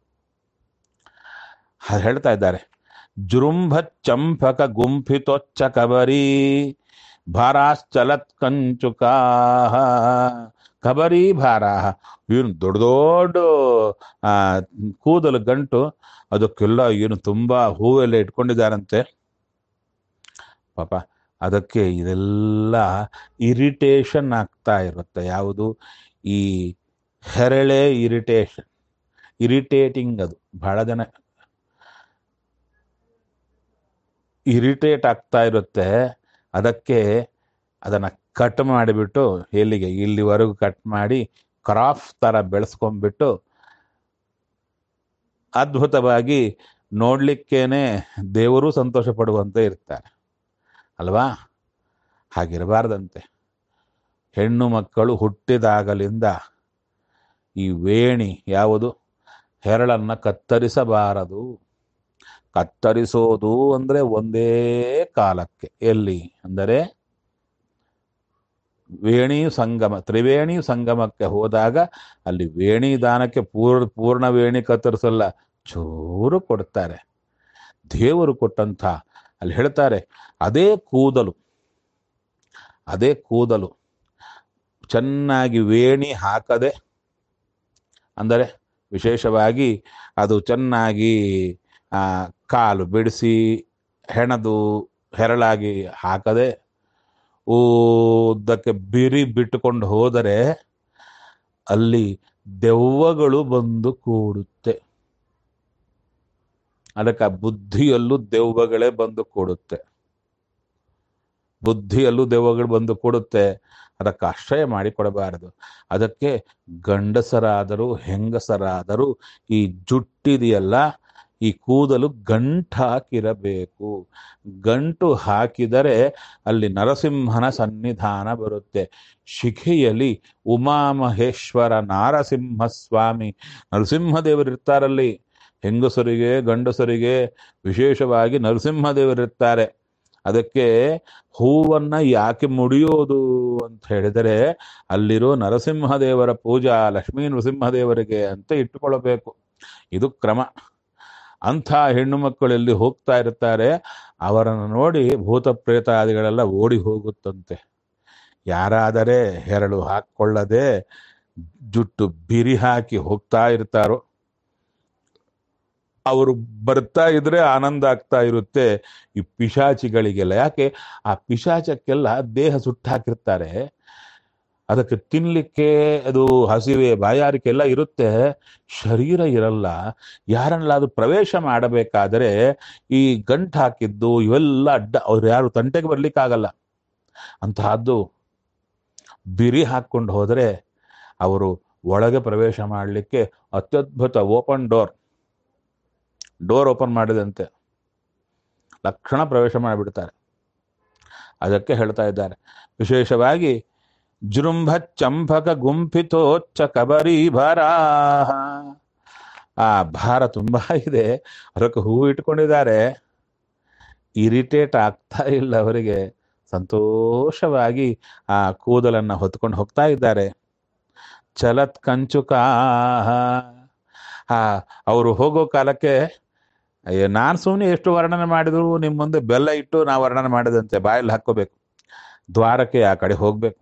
ಹಾಗೆ ಹೇಳ್ತಾ ಇದ್ದಾರೆ ಜೃಂಭ ಚಂಪಕ ಗುಂಫಿತೋಚ್ಚ ಕಬರಿ ಭಾರಾಶ್ಚಲತ್ ಕಂಚುಕಾ ಕಬರಿ ಭಾರ ಏನು ದೊಡ್ಡ ದೊಡ್ಡ ಆ, ಕೂದಲು ಗಂಟು ಅದಕ್ಕೆಲ್ಲ ಏನು ತುಂಬಾ ಹೂವೆಲ್ಲ ಇಟ್ಕೊಂಡಿದ್ದಾರಂತೆ ಪಾಪ ಅದಕ್ಕೆ ಇದೆಲ್ಲ ಇರಿಟೇಷನ್ ಆಗ್ತಾ ಇರುತ್ತೆ ಯಾವುದು ಈ ಹೆರಳೆ ಇರಿಟೇಷನ್ ಇರಿಟೇಟಿಂಗ್ ಅದು ಬಹಳ ಜನ ಇರಿಟೇಟ್ ಆಗ್ತಾ ಇರುತ್ತೆ ಅದಕ್ಕೆ ಅದನ್ನ ಕಟ್ ಮಾಡಿಬಿಟ್ಟು ಎಲ್ಲಿಗೆ ಇಲ್ಲಿವರೆಗೂ ಕಟ್ ಮಾಡಿ ಕ್ರಾಫ್ ತರ ಬೆಳೆಸ್ಕೊಂಡ್ಬಿಟ್ಟು ಅದ್ಭುತವಾಗಿ ನೋಡ್ಲಿಕ್ಕೇನೆ ದೇವರು ಸಂತೋಷ ಪಡುವಂತೆ ಇರ್ತಾರೆ ಅಲ್ವಾ ಹಾಗಿರಬಾರ್ದಂತೆ ಹೆಣ್ಣು ಮಕ್ಕಳು ಹುಟ್ಟಿದಾಗಲಿಂದ ಈ ವೇಣಿ ಯಾವುದು ಹೆರಳನ್ನ ಕತ್ತರಿಸಬಾರದು ಕತ್ತರಿಸೋದು ಅಂದ್ರೆ ಒಂದೇ ಕಾಲಕ್ಕೆ ಎಲ್ಲಿ ಅಂದರೆ ವೇಣಿ ಸಂಗಮ ತ್ರಿವೇಣಿ ಸಂಗಮಕ್ಕೆ ಹೋದಾಗ ಅಲ್ಲಿ ವೇಣಿ ದಾನಕ್ಕೆ ಪೂರ್ಣ ಪೂರ್ಣ ವೇಣಿ ಕತ್ತರಿಸಲ್ಲ ಚೂರು ಕೊಡ್ತಾರೆ ದೇವರು ಕೊಟ್ಟಂಥ ಅಲ್ಲಿ ಹೇಳ್ತಾರೆ ಅದೇ ಕೂದಲು ಅದೇ ಕೂದಲು ಚೆನ್ನಾಗಿ ವೇಣಿ ಹಾಕದೆ ಅಂದರೆ ವಿಶೇಷವಾಗಿ ಅದು ಚೆನ್ನಾಗಿ ಆ, ಕಾಲು ಬಿಡಿಸಿ ಹೆಣದು ಹೆರಳಾಗಿ ಹಾಕದೆ ಉದ್ದಕ್ಕೆ ಬಿರಿ ಬಿಟ್ಟುಕೊಂಡು ಹೋದರೆ ಅಲ್ಲಿ ದೆವ್ವಗಳು ಬಂದು ಕೂಡುತ್ತೆ ಅದಕ್ಕೆ ಆ ಬುದ್ಧಿಯಲ್ಲೂ ದೆವ್ವಗಳೇ ಬಂದು ಕೂಡುತ್ತೆ ಬುದ್ಧಿಯಲ್ಲೂ ದೆವ್ವಗಳು ಬಂದು ಕೂಡುತ್ತೆ ಅದಕ್ಕೆ ಆಶ್ರಯ ಮಾಡಿಕೊಡಬಾರದು ಅದಕ್ಕೆ ಗಂಡಸರಾದರೂ ಹೆಂಗಸರಾದರೂ ಈ ಜುಟ್ಟಿದೆಯಲ್ಲ ಈ ಕೂದಲು ಗಂಟು ಹಾಕಿರಬೇಕು ಗಂಟು ಹಾಕಿದರೆ ಅಲ್ಲಿ ನರಸಿಂಹನ ಸನ್ನಿಧಾನ ಬರುತ್ತೆ ಶಿಖೆಯಲ್ಲಿ ಉಮಾಮಹೇಶ್ವರ ನಾರಸಿಂಹ ಸ್ವಾಮಿ ನರಸಿಂಹದೇವರು ಇರ್ತಾರಲ್ಲಿ ಹೆಂಗಸರಿಗೆ ಗಂಡಸರಿಗೆ ವಿಶೇಷವಾಗಿ ನರಸಿಂಹದೇವರಿರ್ತಾರೆ ಅದಕ್ಕೆ ಹೂವನ್ನ ಯಾಕೆ ಮುಡಿಯೋದು ಅಂತ ಹೇಳಿದರೆ ಅಲ್ಲಿರೋ ನರಸಿಂಹದೇವರ ಪೂಜಾ ಲಕ್ಷ್ಮೀ ನರಸಿಂಹದೇವರಿಗೆ ಅಂತ ಇಟ್ಟುಕೊಳ್ಳಬೇಕು ಇದು ಕ್ರಮ ಅಂಥ ಹೆಣ್ಣು ಮಕ್ಕಳು ಎಲ್ಲಿ ಹೋಗ್ತಾ ಇರ್ತಾರೆ ಅವರನ್ನು ನೋಡಿ ಭೂತ ಪ್ರೇತಾದಿಗಳೆಲ್ಲ ಓಡಿ ಹೋಗುತ್ತಂತೆ ಯಾರಾದರೆ ಹೆರಳು ಹಾಕ್ಕೊಳ್ಳದೆ ಜುಟ್ಟು ಬಿರಿ ಹಾಕಿ ಹೋಗ್ತಾ ಇರ್ತಾರೋ ಅವರು ಬರ್ತಾ ಇದ್ರೆ ಆನಂದ ಆಗ್ತಾ ಇರುತ್ತೆ ಈ ಪಿಶಾಚಿಗಳಿಗೆಲ್ಲ ಯಾಕೆ ಆ ಪಿಶಾಚಕ್ಕೆಲ್ಲ ದೇಹ ಸುಟ್ಟು ಹಾಕಿರ್ತಾರೆ ಅದಕ್ಕೆ ತಿನ್ಲಿಕ್ಕೆ ಅದು ಹಸಿವೆ ಬಾಯಾರಿಕೆ ಎಲ್ಲ ಇರುತ್ತೆ ಶರೀರ ಇರಲ್ಲ ಯಾರನ್ನಾದ್ರೂ ಪ್ರವೇಶ ಮಾಡಬೇಕಾದರೆ ಈ ಗಂಟು ಹಾಕಿದ್ದು ಇವೆಲ್ಲ ಅಡ್ಡ ಅವ್ರು ಯಾರು ತಂಟೆಗೆ ಬರ್ಲಿಕ್ಕಾಗಲ್ಲ ಅಂತಹದ್ದು ಬಿರಿ ಹಾಕ್ಕೊಂಡು ಹೋದರೆ ಅವರು ಒಳಗೆ ಪ್ರವೇಶ ಮಾಡಲಿಕ್ಕೆ ಅತ್ಯದ್ಭುತ ಓಪನ್ ಡೋರ್ ಡೋರ್ ಓಪನ್ ಮಾಡಿದಂತೆ ಲಕ್ಷಣ ಪ್ರವೇಶ ಮಾಡಿಬಿಡ್ತಾರೆ ಅದಕ್ಕೆ ಹೇಳ್ತಾ ಇದ್ದಾರೆ ವಿಶೇಷವಾಗಿ ಜೃಂಭ ಚಂಪಕ ಗುಂಫಿತೋಚ್ಚ ಕಬರಿ ಭಾರ ಆ ಭಾರ ತುಂಬಾ ಇದೆ ಅದಕ್ಕೆ ಹೂವು ಇಟ್ಕೊಂಡಿದ್ದಾರೆ ಇರಿಟೇಟ್ ಆಗ್ತಾ ಇಲ್ಲ ಅವರಿಗೆ ಸಂತೋಷವಾಗಿ ಆ ಕೂದಲನ್ನ ಹೊತ್ಕೊಂಡು ಹೋಗ್ತಾ ಇದ್ದಾರೆ ಚಲತ್ ಕಂಚುಕ ಆ ಅವರು ಹೋಗೋ ಕಾಲಕ್ಕೆ ಅಯ್ಯೋ ನಾನು ಸುಮ್ಮನೆ ಎಷ್ಟು ವರ್ಣನೆ ಮಾಡಿದ್ರು ನಿಮ್ಮ ಮುಂದೆ ಬೆಲ್ಲ ಇಟ್ಟು ನಾವು ವರ್ಣನೆ ಮಾಡಿದಂತೆ ಬಾಯಲ್ಲಿ ಹಾಕ್ಕೋಬೇಕು ದ್ವಾರಕ್ಕೆ ಆ ಕಡೆ ಹೋಗ್ಬೇಕು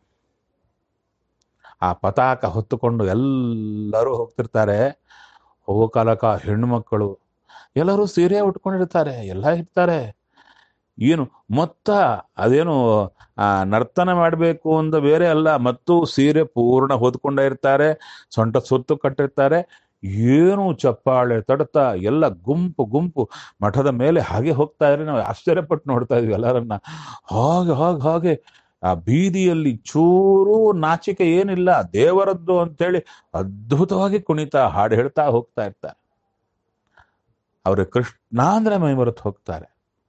ಆ ಪತಾಕ ಹೊತ್ತುಕೊಂಡು ಎಲ್ಲರೂ ಹೋಗ್ತಿರ್ತಾರೆ ಹೋಗೋ ಕಾಲಕ್ಕ ಹೆಣ್ಣು ಮಕ್ಕಳು ಎಲ್ಲರೂ ಸೀರೆ ಉಟ್ಕೊಂಡಿರ್ತಾರೆ ಎಲ್ಲ ಇರ್ತಾರೆ ಏನು ಮೊತ್ತ ಅದೇನು ಆ ನರ್ತನ ಮಾಡಬೇಕು ಅಂತ ಬೇರೆ ಅಲ್ಲ ಮತ್ತು ಸೀರೆ ಪೂರ್ಣ ಹೊದ್ಕೊಂಡೇ ಇರ್ತಾರೆ ಸೊಂಟ ಸುತ್ತು ಕಟ್ಟಿರ್ತಾರೆ ಏನು ಚಪ್ಪಾಳೆ ತಡ್ತಾ ಎಲ್ಲ ಗುಂಪು ಗುಂಪು ಮಠದ ಮೇಲೆ ಹಾಗೆ ಹೋಗ್ತಾ ಇದ್ರೆ ನಾವು ಆಶ್ಚರ್ಯಪಟ್ಟು ನೋಡ್ತಾ ಇದ್ವಿ ಎಲ್ಲರನ್ನ ಹಾಗೆ ಹಾಗೆ ಹಾಗೆ ಆ ಬೀದಿಯಲ್ಲಿ ಚೂರು ನಾಚಿಕೆ ಏನಿಲ್ಲ ದೇವರದ್ದು ಅಂತೇಳಿ ಅದ್ಭುತವಾಗಿ ಕುಣಿತಾ ಹಾಡು ಹೇಳ್ತಾ ಹೋಗ್ತಾ ಇರ್ತಾರೆ ಅವ್ರಿಗೆ ಕೃಷ್ಣ ಅಂದ್ರೆ ಮೈಮರೆತು ಹೋಗ್ತಾರೆ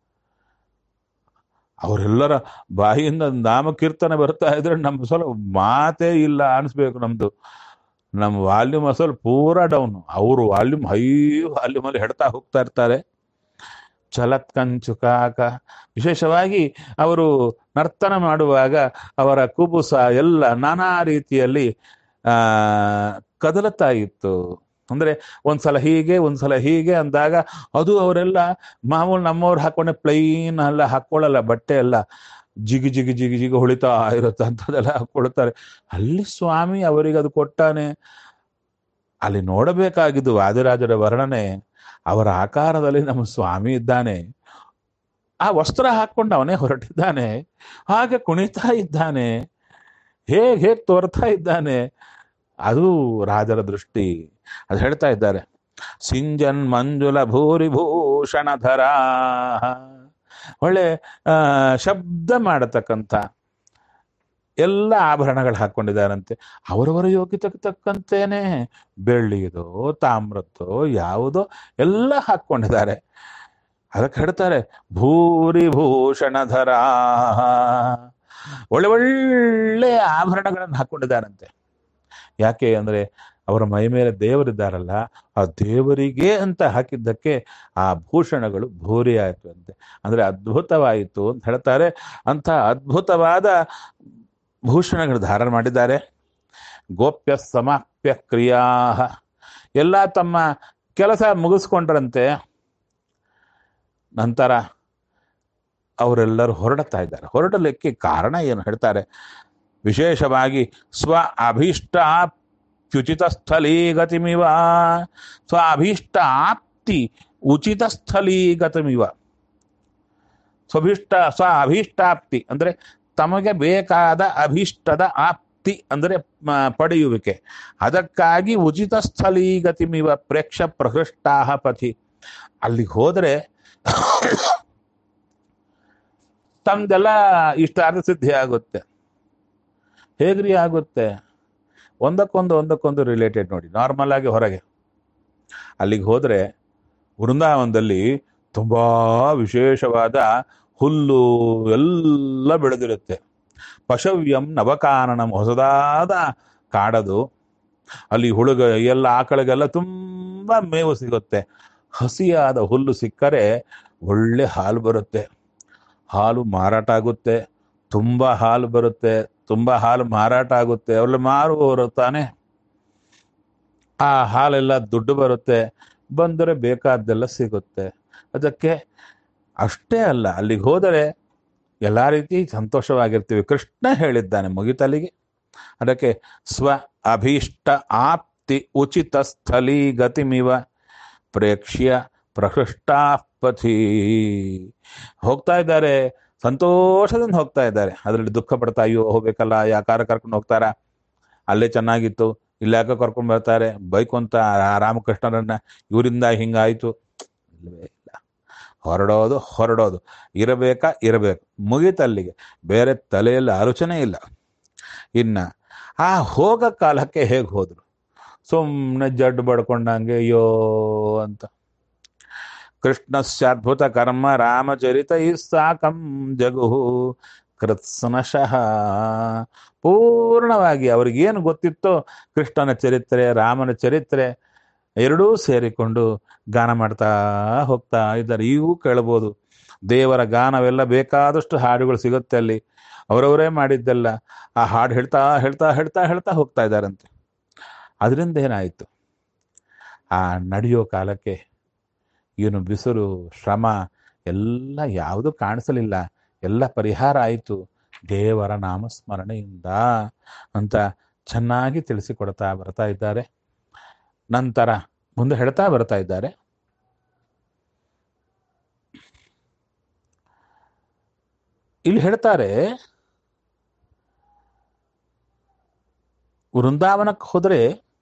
ಅವರೆಲ್ಲರ ಬಾಯಿಯಿಂದ ನಾಮಕೀರ್ತನೆ ಬರ್ತಾ ಇದ್ರೆ ನಮ್ ಸ್ವಲ್ಪ ಮಾತೇ ಇಲ್ಲ ಅನ್ಸ್ಬೇಕು ನಮ್ದು ನಮ್ಮ ವಾಲ್ಯೂಮ್ ಅಸಲ್ ಪೂರಾ ಡೌನ್ ಅವರು ವಾಲ್ಯೂಮ್ ಹೈ ವಾಲ್ಯೂಮ್ ಅಲ್ಲಿ ಹೆಡ್ತಾ ಹೋಗ್ತಾ ಇರ್ತಾರೆ ಚಲತ್ ಕಂಚುಕಾಕ ವಿಶೇಷವಾಗಿ ಅವರು ನರ್ತನ ಮಾಡುವಾಗ ಅವರ ಕುಬುಸ ಎಲ್ಲ ನಾನಾ ರೀತಿಯಲ್ಲಿ ಆ ಕದಲುತ್ತಾ ಇತ್ತು ಅಂದ್ರೆ ಒಂದ್ಸಲ ಹೀಗೆ ಒಂದ್ಸಲ ಹೀಗೆ ಅಂದಾಗ ಅದು ಅವರೆಲ್ಲ ಮಾಮೂಲು ನಮ್ಮವ್ರು ಹಾಕೊಂಡೆ ಪ್ಲೈನ್ ಎಲ್ಲ ಹಾಕೊಳ್ಳಲ್ಲ ಬಟ್ಟೆ ಎಲ್ಲ ಜಿಗಿ ಜಿಗಿ ಜಿಗಿ ಜಿಗಿ ಹೊಳಿತಾ ಇರುತ್ತೆ ಅಂಥದ್ದೆಲ್ಲ ಹಾಕೊಳ್ತಾರೆ ಅಲ್ಲಿ ಸ್ವಾಮಿ ಅವರಿಗೆ ಅದು ಕೊಟ್ಟಾನೆ ಅಲ್ಲಿ ನೋಡಬೇಕಾಗಿದ್ದು ವಾದಿರಾಜರ ವರ್ಣನೆ ಅವರ ಆಕಾರದಲ್ಲಿ ನಮ್ಮ ಸ್ವಾಮಿ ಇದ್ದಾನೆ ಆ ವಸ್ತ್ರ ಹಾಕೊಂಡು ಅವನೇ ಹೊರಟಿದ್ದಾನೆ ಹಾಗೆ ಕುಣಿತಾ ಇದ್ದಾನೆ ಹೇಗೆ ಹೇಗೆ ತೋರ್ತಾ ಇದ್ದಾನೆ ಅದು ರಾಜರ ದೃಷ್ಟಿ ಅದು ಹೇಳ್ತಾ ಇದ್ದಾರೆ ಸಿಂಜನ್ ಮಂಜುಲ ಭೂರಿ ಭೂಷಣಧರ ಒಳ್ಳೆ ಆ ಶಬ್ದ ಮಾಡತಕ್ಕಂಥ ಎಲ್ಲ ಆಭರಣಗಳು ಹಾಕೊಂಡಿದ್ದಾರಂತೆ ಅವರವರ ಯೋಗ್ಯತೆಗೆ ತಕ್ಕಂತೇನೆ ಬೆಳ್ಳಿಯದೋ ತಾಮ್ರದ್ದೋ ಯಾವುದೋ ಎಲ್ಲ ಹಾಕೊಂಡಿದ್ದಾರೆ ಅದಕ್ಕೆ ಹೇಳ್ತಾರೆ ಭೂರಿ ಭೂಷಣಧರ ಒಳ್ಳೆ ಒಳ್ಳೆ ಆಭರಣಗಳನ್ನು ಹಾಕೊಂಡಿದ್ದಾರಂತೆ ಯಾಕೆ ಅಂದ್ರೆ ಅವರ ಮೈ ಮೇಲೆ ದೇವರಿದ್ದಾರಲ್ಲ ಆ ದೇವರಿಗೆ ಅಂತ ಹಾಕಿದ್ದಕ್ಕೆ ಆ ಭೂಷಣಗಳು ಭೂರಿ ಆಯಿತು ಅಂತೆ ಅಂದ್ರೆ ಅದ್ಭುತವಾಯಿತು ಅಂತ ಹೇಳ್ತಾರೆ ಅಂತ ಅದ್ಭುತವಾದ ಭೂಷಣಗಳು ಧಾರಣ ಮಾಡಿದ್ದಾರೆ ಗೋಪ್ಯ ಸಮಾಪ್ಯ ಕ್ರಿಯಾ ಎಲ್ಲ ತಮ್ಮ ಕೆಲಸ ಮುಗಿಸ್ಕೊಂಡ್ರಂತೆ ನಂತರ ಅವರೆಲ್ಲರೂ ಹೊರಡ್ತಾ ಇದ್ದಾರೆ ಹೊರಡಲಿಕ್ಕೆ ಕಾರಣ ಏನು ಹೇಳ್ತಾರೆ ವಿಶೇಷವಾಗಿ ಸ್ವ ಅಭೀಷ್ಟ ತ್ಯುಚಿತ ಸ್ಥಳೀ ಗತಿಮಿವ ಸ್ವ ಅಭೀಷ್ಟ ಆಪ್ತಿ ಉಚಿತ ಸ್ಥಳೀ ಗತಿಮಿವ ಸ್ವಭೀಷ್ಟ ಸ್ವ ಅಭೀಷ್ಟಾಪ್ತಿ ಅಂದ್ರೆ ತಮಗೆ ಬೇಕಾದ ಅಭೀಷ್ಟದ ಆಪ್ತಿ ಅಂದರೆ ಮ, ಪಡೆಯುವಿಕೆ ಅದಕ್ಕಾಗಿ ಉಚಿತ ಸ್ಥಳೀಗತಿಮಿವ ಪ್ರೇಕ್ಷ ಪ್ರಹೃಷ್ಟಾಹ ಪಥಿ ಅಲ್ಲಿಗೆ ಹೋದರೆ ತಮ್ದೆಲ್ಲ ಇಷ್ಟಾರ್ಥ ಸಿದ್ಧಿ ಆಗುತ್ತೆ ಹೇಗ್ರಿ ಆಗುತ್ತೆ ಒಂದಕ್ಕೊಂದು ಒಂದಕ್ಕೊಂದು ರಿಲೇಟೆಡ್ ನೋಡಿ ನಾರ್ಮಲ್ ಆಗಿ ಹೊರಗೆ ಅಲ್ಲಿಗೆ ಹೋದ್ರೆ ವೃಂದಾವನದಲ್ಲಿ ತುಂಬಾ ವಿಶೇಷವಾದ ಹುಲ್ಲು ಎಲ್ಲ ಬೆಳೆದಿರುತ್ತೆ ಪಶವ್ಯಂ ನವಕಾನನಂ ಹೊಸದಾದ ಕಾಡದು ಅಲ್ಲಿ ಹುಳುಗ ಎಲ್ಲ ಆಕಳಿಗೆಲ್ಲ ತುಂಬಾ ಮೇವು ಸಿಗುತ್ತೆ ಹಸಿಯಾದ ಹುಲ್ಲು ಸಿಕ್ಕರೆ ಒಳ್ಳೆ ಹಾಲು ಬರುತ್ತೆ ಹಾಲು ಮಾರಾಟ ಆಗುತ್ತೆ ತುಂಬಾ ಹಾಲು ಬರುತ್ತೆ ತುಂಬಾ ಹಾಲು ಮಾರಾಟ ಆಗುತ್ತೆ ಅವಳು ಮಾರುವವರು ತಾನೆ ಆ ಹಾಲೆಲ್ಲ ದುಡ್ಡು ಬರುತ್ತೆ ಬಂದರೆ ಬೇಕಾದ್ದೆಲ್ಲ ಸಿಗುತ್ತೆ ಅದಕ್ಕೆ ಅಷ್ಟೇ ಅಲ್ಲ ಅಲ್ಲಿಗೆ ಹೋದರೆ ಎಲ್ಲ ರೀತಿ ಸಂತೋಷವಾಗಿರ್ತೀವಿ ಕೃಷ್ಣ ಹೇಳಿದ್ದಾನೆ ಮುಗಿತಲಿಗೆ ಅದಕ್ಕೆ ಸ್ವ ಅಭೀಷ್ಟ ಆಪ್ತಿ ಉಚಿತ ಸ್ಥಳೀ ಗತಿಮಿವ ಪ್ರೇಕ್ಷ್ಯ ಪ್ರಹೃಷ್ಟಾಪಥಿ ಹೋಗ್ತಾ ಇದ್ದಾರೆ ಸಂತೋಷದಿಂದ ಹೋಗ್ತಾ ಇದ್ದಾರೆ ಅದರಲ್ಲಿ ದುಃಖ ಪಡ್ತಾ ಅಯ್ಯೋ ಹೋಗ್ಬೇಕಲ್ಲ ಯಾಕಾರ ಕರ್ಕೊಂಡು ಹೋಗ್ತಾರ ಅಲ್ಲೇ ಚೆನ್ನಾಗಿತ್ತು ಇಲ್ಲ ಯಾಕೆ ಕರ್ಕೊಂಡ್ ಬರ್ತಾರೆ ಬೈಕೊಂತ ಆ ರಾಮಕೃಷ್ಣರನ್ನ ಇವರಿಂದ ಹಿಂಗಾಯ್ತು ಇಲ್ಲವೇ ಇಲ್ಲ ಹೊರಡೋದು ಹೊರಡೋದು ಇರಬೇಕಾ ಇರಬೇಕು ಮುಗೀತಲ್ಲಿಗೆ ಬೇರೆ ತಲೆಯಲ್ಲಿ ಆಲೋಚನೆ ಇಲ್ಲ ಇನ್ನ ಆ ಹೋಗ ಕಾಲಕ್ಕೆ ಹೇಗೆ ಹೋದ್ರು ಸುಮ್ಮನೆ ಜಡ್ಡು ಬಡ್ಕೊಂಡಂಗೆ ಅಯ್ಯೋ ಅಂತ ಕೃಷ್ಣಸ್ಯಾದ್ಭುತ ಕರ್ಮ ರಾಮಚರಿತ ಸಾಕಂ ಜಗುಹು ಕೃತ್ಸನಶಃ ಪೂರ್ಣವಾಗಿ ಅವ್ರಿಗೇನು ಗೊತ್ತಿತ್ತೋ ಕೃಷ್ಣನ ಚರಿತ್ರೆ ರಾಮನ ಚರಿತ್ರೆ ಎರಡೂ ಸೇರಿಕೊಂಡು ಗಾನ ಮಾಡ್ತಾ ಹೋಗ್ತಾ ಇದ್ದಾರೆ ಈಗೂ ಕೇಳ್ಬೋದು ದೇವರ ಗಾನವೆಲ್ಲ ಬೇಕಾದಷ್ಟು ಹಾಡುಗಳು ಸಿಗುತ್ತೆ ಅಲ್ಲಿ ಅವರವರೇ ಮಾಡಿದ್ದೆಲ್ಲ ಆ ಹಾಡು ಹೇಳ್ತಾ ಹೇಳ್ತಾ ಹೇಳ್ತಾ ಹೇಳ್ತಾ ಹೋಗ್ತಾ ಇದ್ದಾರಂತೆ ಅದರಿಂದ ಏನಾಯಿತು ಆ ನಡೆಯೋ ಕಾಲಕ್ಕೆ ಇವನು ಬಿಸಿಲು ಶ್ರಮ ಎಲ್ಲ ಯಾವುದು ಕಾಣಿಸಲಿಲ್ಲ ಎಲ್ಲ ಪರಿಹಾರ ಆಯಿತು ದೇವರ ನಾಮಸ್ಮರಣೆಯಿಂದ ಅಂತ ಚೆನ್ನಾಗಿ ತಿಳಿಸಿಕೊಡ್ತಾ ಬರ್ತಾ ಇದ್ದಾರೆ ನಂತರ ಮುಂದೆ ಹೇಳ್ತಾ ಬರ್ತಾ ಇದ್ದಾರೆ ಇಲ್ಲಿ ಹೇಳ್ತಾರೆ ವೃಂದಾವನಕ್ಕೆ ಹೋದರೆ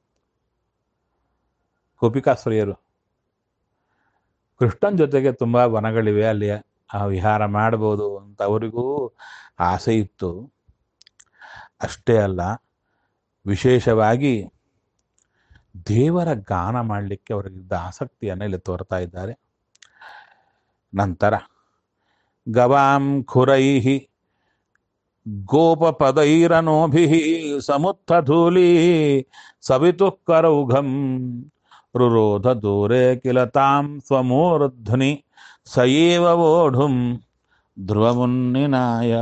ಗೋಪಿಕಾಸುರಿಯರು ಕೃಷ್ಣನ್ ಜೊತೆಗೆ ತುಂಬಾ ವನಗಳಿವೆ ಅಲ್ಲಿ ಆ ವಿಹಾರ ಮಾಡಬಹುದು ಅಂತ ಅವರಿಗೂ ಆಸೆ ಇತ್ತು ಅಷ್ಟೇ ಅಲ್ಲ ವಿಶೇಷವಾಗಿ ದೇವರ ಗಾನ ಮಾಡಲಿಕ್ಕೆ ಅವರಿಗಿದ್ದ ಆಸಕ್ತಿಯನ್ನು ಇಲ್ಲಿ ತೋರ್ತಾ ಇದ್ದಾರೆ ನಂತರ ಗವಾಂ ಖುರೈಹಿ ಗೋಪಪದೈರನೋಭಿ ಸಮುತ್ಥಧೂಲಿ ಸವಿತುಃಕರೌಘಂ ರುರೋಧ ದೂರೆ ಕಿಲ ತಾಂ ಸ್ವಮೂರ್ಧ್ನಿ ಸಯೇವ ವೋಢುಂ ಧ್ರುವಮುನ್ನಿನಾಯ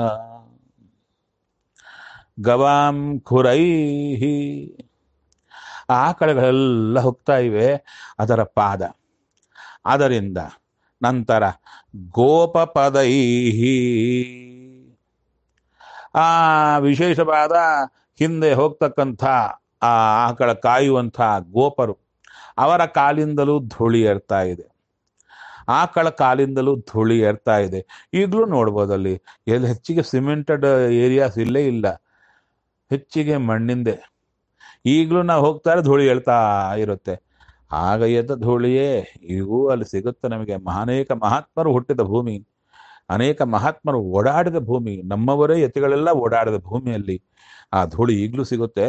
ಗವಾಂ ಖುರೈಹಿ ಆಕಳಗಳೆಲ್ಲ ಹೋಗ್ತಾ ಇವೆ ಅದರ ಪಾದ ಅದರಿಂದ ನಂತರ ಗೋಪಪದೈಹಿ ಆ ವಿಶೇಷವಾದ ಹಿಂದೆ ಹೋಗ್ತಕ್ಕಂಥ ಆ ಆಕಳ ಕಾಯುವಂಥ ಗೋಪರು ಅವರ ಕಾಲಿಂದಲೂ ಧೂಳಿ ಏರ್ತಾ ಇದೆ ಆಕಳ ಕಾಲಿಂದಲೂ ಧೂಳಿ ಏರ್ತಾ ಇದೆ ಈಗಲೂ ನೋಡ್ಬೋದು ಅಲ್ಲಿ ಎಲ್ಲಿ ಹೆಚ್ಚಿಗೆ ಸಿಮೆಂಟೆಡ್ ಏರಿಯಾಸ್ ಇಲ್ಲೇ ಇಲ್ಲ ಹೆಚ್ಚಿಗೆ ಮಣ್ಣಿಂದೆ ಈಗಲೂ ನಾವು ಹೋಗ್ತಾರೆ ಧೂಳಿ ಹೇಳ್ತಾ ಇರುತ್ತೆ ಆಗ ಎದ್ದ ಧೂಳಿಯೇ ಈಗೂ ಅಲ್ಲಿ ಸಿಗುತ್ತೆ ನಮಗೆ ಅನೇಕ ಮಹಾತ್ಮರು ಹುಟ್ಟಿದ ಭೂಮಿ ಅನೇಕ ಮಹಾತ್ಮರು ಓಡಾಡಿದ ಭೂಮಿ ನಮ್ಮವರೇ ಯತಿಗಳೆಲ್ಲ ಓಡಾಡಿದ ಭೂಮಿಯಲ್ಲಿ ಆ ಧೂಳಿ ಈಗಲೂ ಸಿಗುತ್ತೆ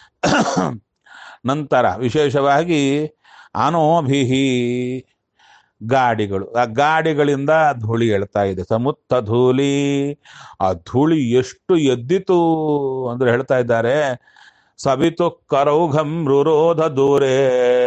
ನಂತರ ವಿಶೇಷವಾಗಿ ಅನೋಭಿಹಿ ಗಾಡಿಗಳು ಆ ಗಾಡಿಗಳಿಂದ ಧೂಳಿ ಹೇಳ್ತಾ ಇದೆ ಸಮುತ್ತ ಧೂಳಿ ಆ ಧೂಳಿ ಎಷ್ಟು ಎದ್ದಿತು ಅಂದ್ರೆ ಹೇಳ್ತಾ ಇದ್ದಾರೆ ಸಬಿತು ಕರೌಘಂ ರುರೋಧ ದೂರೇ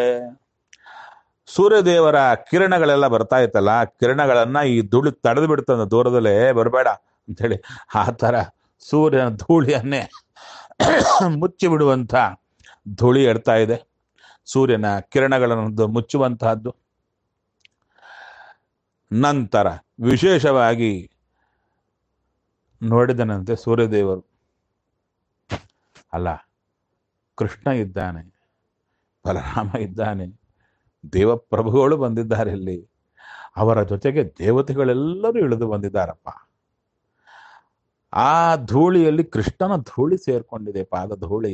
ಸೂರ್ಯದೇವರ ಕಿರಣಗಳೆಲ್ಲ ಬರ್ತಾ ಇತ್ತಲ್ಲ ಆ ಕಿರಣಗಳನ್ನ ಈ ಧೂಳಿ ತಡೆದು ಬಿಡ್ತಂದ ದೂರದಲ್ಲೇ ಬರಬೇಡ ಅಂಥೇಳಿ ಆ ಥರ ಸೂರ್ಯನ ಧೂಳಿಯನ್ನೇ ಮುಚ್ಚಿ ಬಿಡುವಂಥ ಧೂಳಿ ಎಡ್ತಾ ಇದೆ ಸೂರ್ಯನ ಕಿರಣಗಳನ್ನು ಮುಚ್ಚುವಂತಹದ್ದು ನಂತರ ವಿಶೇಷವಾಗಿ ನೋಡಿದನಂತೆ ಸೂರ್ಯದೇವರು ಅಲ್ಲ ಕೃಷ್ಣ ಇದ್ದಾನೆ ಬಲರಾಮ ಇದ್ದಾನೆ ದೇವಪ್ರಭುಗಳು ಬಂದಿದ್ದಾರೆ ಇಲ್ಲಿ ಅವರ ಜೊತೆಗೆ ದೇವತೆಗಳೆಲ್ಲರೂ ಇಳಿದು ಬಂದಿದ್ದಾರಪ್ಪ ಆ ಧೂಳಿಯಲ್ಲಿ ಕೃಷ್ಣನ ಧೂಳಿ ಸೇರ್ಕೊಂಡಿದೆ ಪಾದ ಧೂಳಿ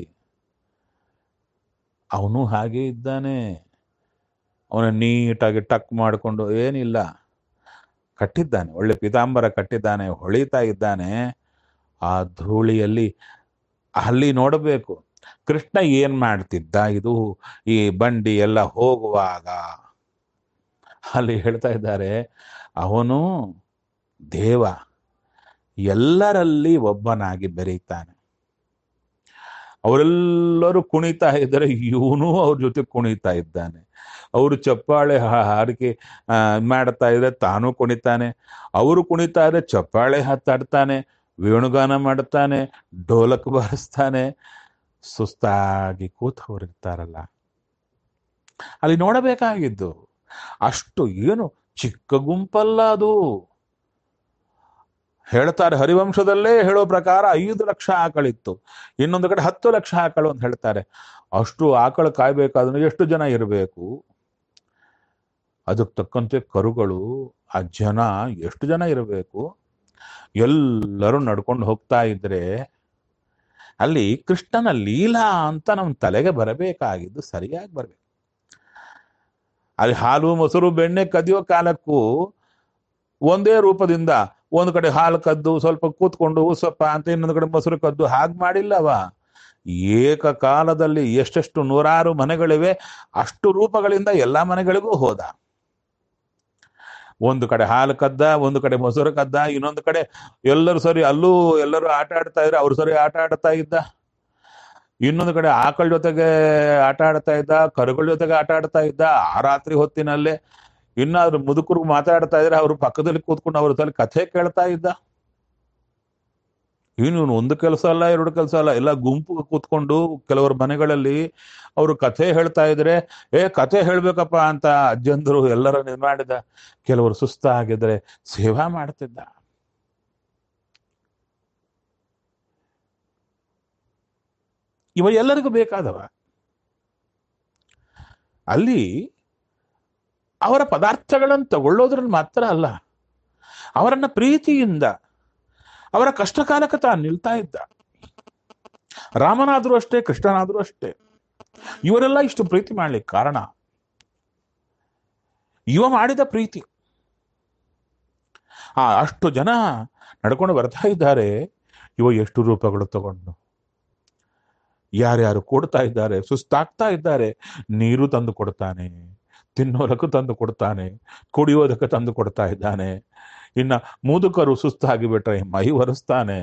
ಅವನು ಹಾಗೆ ಇದ್ದಾನೆ ಅವನ ನೀಟಾಗಿ ಟಕ್ ಮಾಡಿಕೊಂಡು ಏನಿಲ್ಲ ಕಟ್ಟಿದ್ದಾನೆ ಒಳ್ಳೆ ಪಿತಾಂಬರ ಕಟ್ಟಿದ್ದಾನೆ ಹೊಳಿತಾ ಇದ್ದಾನೆ ಆ ಧೂಳಿಯಲ್ಲಿ ಅಲ್ಲಿ ನೋಡಬೇಕು ಕೃಷ್ಣ ಏನ್ ಮಾಡ್ತಿದ್ದ ಇದು ಈ ಬಂಡಿ ಎಲ್ಲ ಹೋಗುವಾಗ ಅಲ್ಲಿ ಹೇಳ್ತಾ ಇದ್ದಾರೆ ಅವನು ದೇವ ಎಲ್ಲರಲ್ಲಿ ಒಬ್ಬನಾಗಿ ಬೆರೀತಾನೆ ಅವರೆಲ್ಲರೂ ಕುಣಿತಾ ಇದ್ದಾರೆ ಇವನು ಅವ್ರ ಜೊತೆ ಕುಣಿತಾ ಇದ್ದಾನೆ ಅವರು ಚಪ್ಪಾಳೆ ಹಾ- ಹಾರಿಕೆ ಆ, ಮಾಡ್ತಾ ಇದ್ರೆ ತಾನು ಕುಣಿತಾನೆ ಅವರು ಕುಣಿತಾ ಇದ್ರೆ ಚಪ್ಪಾಳೆ ಹತ್ತಾಡ್ತಾನೆ ವೇಣುಗಾನ ಮಾಡ್ತಾನೆ ಡೋಲಕ್ ಬಾರಿಸ್ತಾನೆ ಸುಸ್ತಾಗಿ ಕೂತವ್ರು ಇರ್ತಾರಲ್ಲ ಅಲ್ಲಿ ನೋಡಬೇಕಾಗಿದ್ದು ಅಷ್ಟು ಏನು ಚಿಕ್ಕ ಗುಂಪಲ್ಲ ಅದು ಹೇಳ್ತಾರೆ ಹರಿವಂಶದಲ್ಲೇ ಹೇಳೋ ಪ್ರಕಾರ ಐದು ಲಕ್ಷ ಆಕಳಿತ್ತು ಇನ್ನೊಂದು ಕಡೆ ಹತ್ತು ಲಕ್ಷ ಆಕಳು ಅಂತ ಹೇಳ್ತಾರೆ ಅಷ್ಟು ಆಕಳು ಕಾಯ್ಬೇಕಾದ್ರೆ ಎಷ್ಟು ಜನ ಇರಬೇಕು ಅದಕ್ಕೆ ತಕ್ಕಂತೆ ಕರುಗಳು ಆ ಜನ ಎಷ್ಟು ಜನ ಇರಬೇಕು ಎಲ್ಲರೂ ನಡ್ಕೊಂಡು ಹೋಗ್ತಾ ಇದ್ರೆ ಅಲ್ಲಿ ಕೃಷ್ಣನ ಲೀಲಾ ಅಂತ ನಮ್ಮ ತಲೆಗೆ ಬರಬೇಕಾಗಿದ್ದು ಸರಿಯಾಗಿ ಬರ್ಬೇಕು ಅಲ್ಲಿ ಹಾಲು ಮೊಸರು ಬೆಣ್ಣೆ ಕದಿಯೋ ಕಾಲಕ್ಕೂ ಒಂದೇ ರೂಪದಿಂದ ಒಂದು ಕಡೆ ಹಾಲು ಕದ್ದು ಸ್ವಲ್ಪ ಕೂತ್ಕೊಂಡು ಸ್ವಲ್ಪ ಅಂತ ಇನ್ನೊಂದು ಕಡೆ ಮೊಸರು ಕದ್ದು ಹಾಗೆ ಮಾಡಿಲ್ಲವ ಏಕಕಾಲದಲ್ಲಿ ಎಷ್ಟೆಷ್ಟು ನೂರಾರು ಮನೆಗಳಿವೆ ಅಷ್ಟು ರೂಪಗಳಿಂದ ಎಲ್ಲ ಮನೆಗಳಿಗೂ ಹೋದ ಒಂದು ಕಡೆ ಹಾಲು ಕದ್ದ ಒಂದು ಕಡೆ ಮೊಸರು ಕದ್ದ ಇನ್ನೊಂದು ಕಡೆ ಎಲ್ಲರೂ ಸರಿ ಅಲ್ಲೂ ಎಲ್ಲರೂ ಆಟ ಆಡ್ತಾ ಇದ್ರೆ ಅವ್ರು ಸರಿ ಆಟ ಆಡ್ತಾ ಇದ್ದ ಇನ್ನೊಂದು ಕಡೆ ಆಕಳ ಜೊತೆಗೆ ಆಟ ಆಡ್ತಾ ಇದ್ದ ಕರುಗಳ ಜೊತೆಗೆ ಆಟ ಆಡ್ತಾ ಇದ್ದ ಆ ರಾತ್ರಿ ಹೊತ್ತಿನಲ್ಲೇ ಇನ್ನಾದ್ರು ಮುದುಕರು ಮಾತಾಡ್ತಾ ಇದ್ರೆ ಅವ್ರ ಪಕ್ಕದಲ್ಲಿ ಕೂತ್ಕೊಂಡು ಅವ್ರ ತಲೆ ಕಥೆ ಕೇಳ್ತಾ ಇದ್ದ ಇನ್ನು ಇವ್ನು ಒಂದು ಕೆಲಸ ಅಲ್ಲ ಎರಡು ಕೆಲಸ ಅಲ್ಲ ಎಲ್ಲ ಗುಂಪು ಕೂತ್ಕೊಂಡು ಕೆಲವರ ಮನೆಗಳಲ್ಲಿ ಅವರು ಕಥೆ ಹೇಳ್ತಾ ಇದ್ರೆ ಏ ಕಥೆ ಹೇಳ್ಬೇಕಪ್ಪ ಅಂತ ಅಜ್ಜಂದ್ರು ಎಲ್ಲರ ಮಾಡಿದ ಕೆಲವರು ಸುಸ್ತಾಗಿದ್ರೆ ಸೇವಾ ಮಾಡ್ತಿದ್ದ ಇವ ಎಲ್ಲರಿಗೂ ಬೇಕಾದವ ಅಲ್ಲಿ ಅವರ ಪದಾರ್ಥಗಳನ್ನು ತಗೊಳ್ಳೋದ್ರಲ್ಲಿ ಮಾತ್ರ ಅಲ್ಲ ಅವರನ್ನ ಪ್ರೀತಿಯಿಂದ ಅವರ ಕಷ್ಟ ಕಾಲಕ್ಕೆ ತಾನು ನಿಲ್ತಾ ಇದ್ದ ರಾಮನಾದ್ರೂ ಅಷ್ಟೇ ಕೃಷ್ಣನಾದ್ರೂ ಅಷ್ಟೇ ಇವರೆಲ್ಲ ಇಷ್ಟು ಪ್ರೀತಿ ಮಾಡ್ಲಿಕ್ಕೆ ಕಾರಣ ಇವ ಮಾಡಿದ ಪ್ರೀತಿ ಆ ಅಷ್ಟು ಜನ ನಡ್ಕೊಂಡು ಬರ್ತಾ ಇದ್ದಾರೆ ಇವ ಎಷ್ಟು ರೂಪಗಳು ತಗೊಂಡು ಯಾರ್ಯಾರು ಕೊಡ್ತಾ ಇದ್ದಾರೆ ಸುಸ್ತಾಗ್ತಾ ಇದ್ದಾರೆ ನೀರು ತಂದು ಕೊಡ್ತಾನೆ ತಿನ್ನೋದಕ್ಕೂ ತಂದು ಕೊಡ್ತಾನೆ ಕುಡಿಯೋದಕ್ಕೆ ತಂದು ಕೊಡ್ತಾ ಇದ್ದಾನೆ ಇನ್ನ ಮುದುಕರು ಸುಸ್ತಾಗಿ ಬಿಟ್ರೆ ಮೈ ಒರೆಸ್ತಾನೆ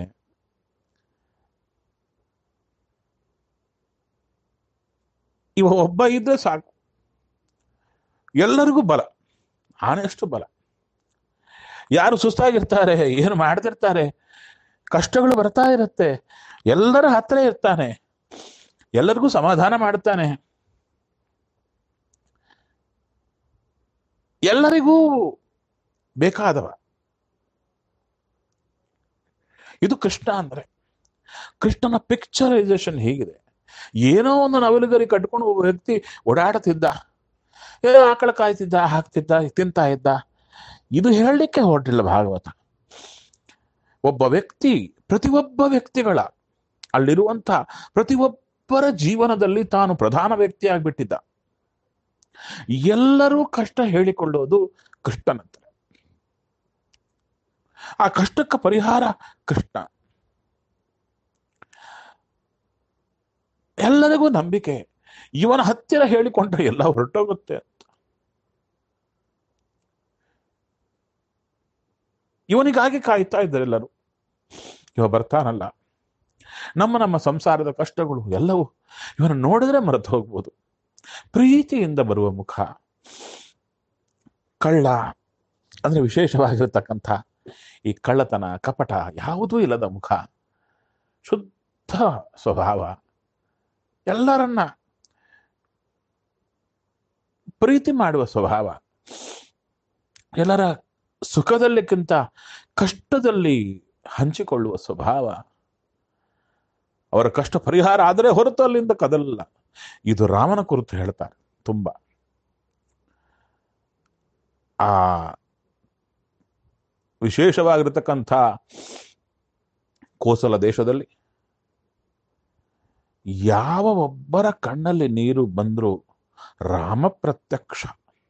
ಇವ ಒಬ್ಬ ಇದ್ರೆ ಸಾಕು ಎಲ್ಲರಿಗೂ ಬಲ ಆನೆಷ್ಟು ಬಲ ಯಾರು ಸುಸ್ತಾಗಿರ್ತಾರೆ ಏನು ಮಾಡ್ತಿರ್ತಾರೆ ಕಷ್ಟಗಳು ಬರ್ತಾ ಇರುತ್ತೆ ಎಲ್ಲರ ಹತ್ರ ಇರ್ತಾನೆ ಎಲ್ಲರಿಗೂ ಸಮಾಧಾನ ಮಾಡ್ತಾನೆ ಎಲ್ಲರಿಗೂ ಬೇಕಾದವ ಇದು ಕೃಷ್ಣ ಅಂದ್ರೆ ಕೃಷ್ಣನ ಪಿಕ್ಚರೈಸೇಷನ್ ಹೀಗಿದೆ ಏನೋ ಒಂದು ನವಲುಗರಿ ಕಟ್ಕೊಂಡು ಒಬ್ಬ ವ್ಯಕ್ತಿ ಓಡಾಡುತ್ತಿದ್ದ ಏ ಆಕಳ ಕಾಯ್ತಿದ್ದ ಹಾಕ್ತಿದ್ದ ತಿಂತಾ ಇದ್ದ ಇದು ಹೇಳಲಿಕ್ಕೆ ಹೊರಟಿಲ್ಲ ಭಾಗವತ ಒಬ್ಬ ವ್ಯಕ್ತಿ ಪ್ರತಿಯೊಬ್ಬ ವ್ಯಕ್ತಿಗಳ ಅಲ್ಲಿರುವಂತ ಪ್ರತಿಯೊಬ್ಬರ ಜೀವನದಲ್ಲಿ ತಾನು ಪ್ರಧಾನ ವ್ಯಕ್ತಿ ಆಗ್ಬಿಟ್ಟಿದ್ದ ಎಲ್ಲರೂ ಕಷ್ಟ ಹೇಳಿಕೊಳ್ಳೋದು ಕೃಷ್ಣನಂತೆ ಆ ಕಷ್ಟಕ್ಕೆ ಪರಿಹಾರ ಕೃಷ್ಣ ಎಲ್ಲರಿಗೂ ನಂಬಿಕೆ ಇವನ ಹತ್ತಿರ ಹೇಳಿಕೊಂಡ್ರೆ ಎಲ್ಲ ಹೊರಟೋಗುತ್ತೆ ಅಂತ ಇವನಿಗಾಗಿ ಕಾಯ್ತಾ ಇದ್ದಾರೆ ಎಲ್ಲರೂ ಇವ ಬರ್ತಾನಲ್ಲ ನಮ್ಮ ನಮ್ಮ ಸಂಸಾರದ ಕಷ್ಟಗಳು ಎಲ್ಲವೂ ಇವನು ನೋಡಿದ್ರೆ ಮರೆತು ಹೋಗ್ಬೋದು ಪ್ರೀತಿಯಿಂದ ಬರುವ ಮುಖ ಕಳ್ಳ ಅಂದ್ರೆ ವಿಶೇಷವಾಗಿರತಕ್ಕಂಥ ಈ ಕಳ್ಳತನ ಕಪಟ ಯಾವುದೂ ಇಲ್ಲದ ಮುಖ ಶುದ್ಧ ಸ್ವಭಾವ ಎಲ್ಲರನ್ನ ಪ್ರೀತಿ ಮಾಡುವ ಸ್ವಭಾವ ಎಲ್ಲರ ಸುಖದಲ್ಲಿಕ್ಕಿಂತ ಕಷ್ಟದಲ್ಲಿ ಹಂಚಿಕೊಳ್ಳುವ ಸ್ವಭಾವ ಅವರ ಕಷ್ಟ ಪರಿಹಾರ ಆದರೆ ಹೊರತು ಅಲ್ಲಿಂದ ಕದಲಲ್ಲ ಇದು ರಾಮನ ಕುರಿತು ಹೇಳ್ತಾರೆ ತುಂಬಾ ಆ ವಿಶೇಷವಾಗಿರತಕ್ಕಂಥ ಕೋಸಲ ದೇಶದಲ್ಲಿ ಯಾವ ಒಬ್ಬರ ಕಣ್ಣಲ್ಲಿ ನೀರು ಬಂದರೂ ರಾಮ ಪ್ರತ್ಯಕ್ಷ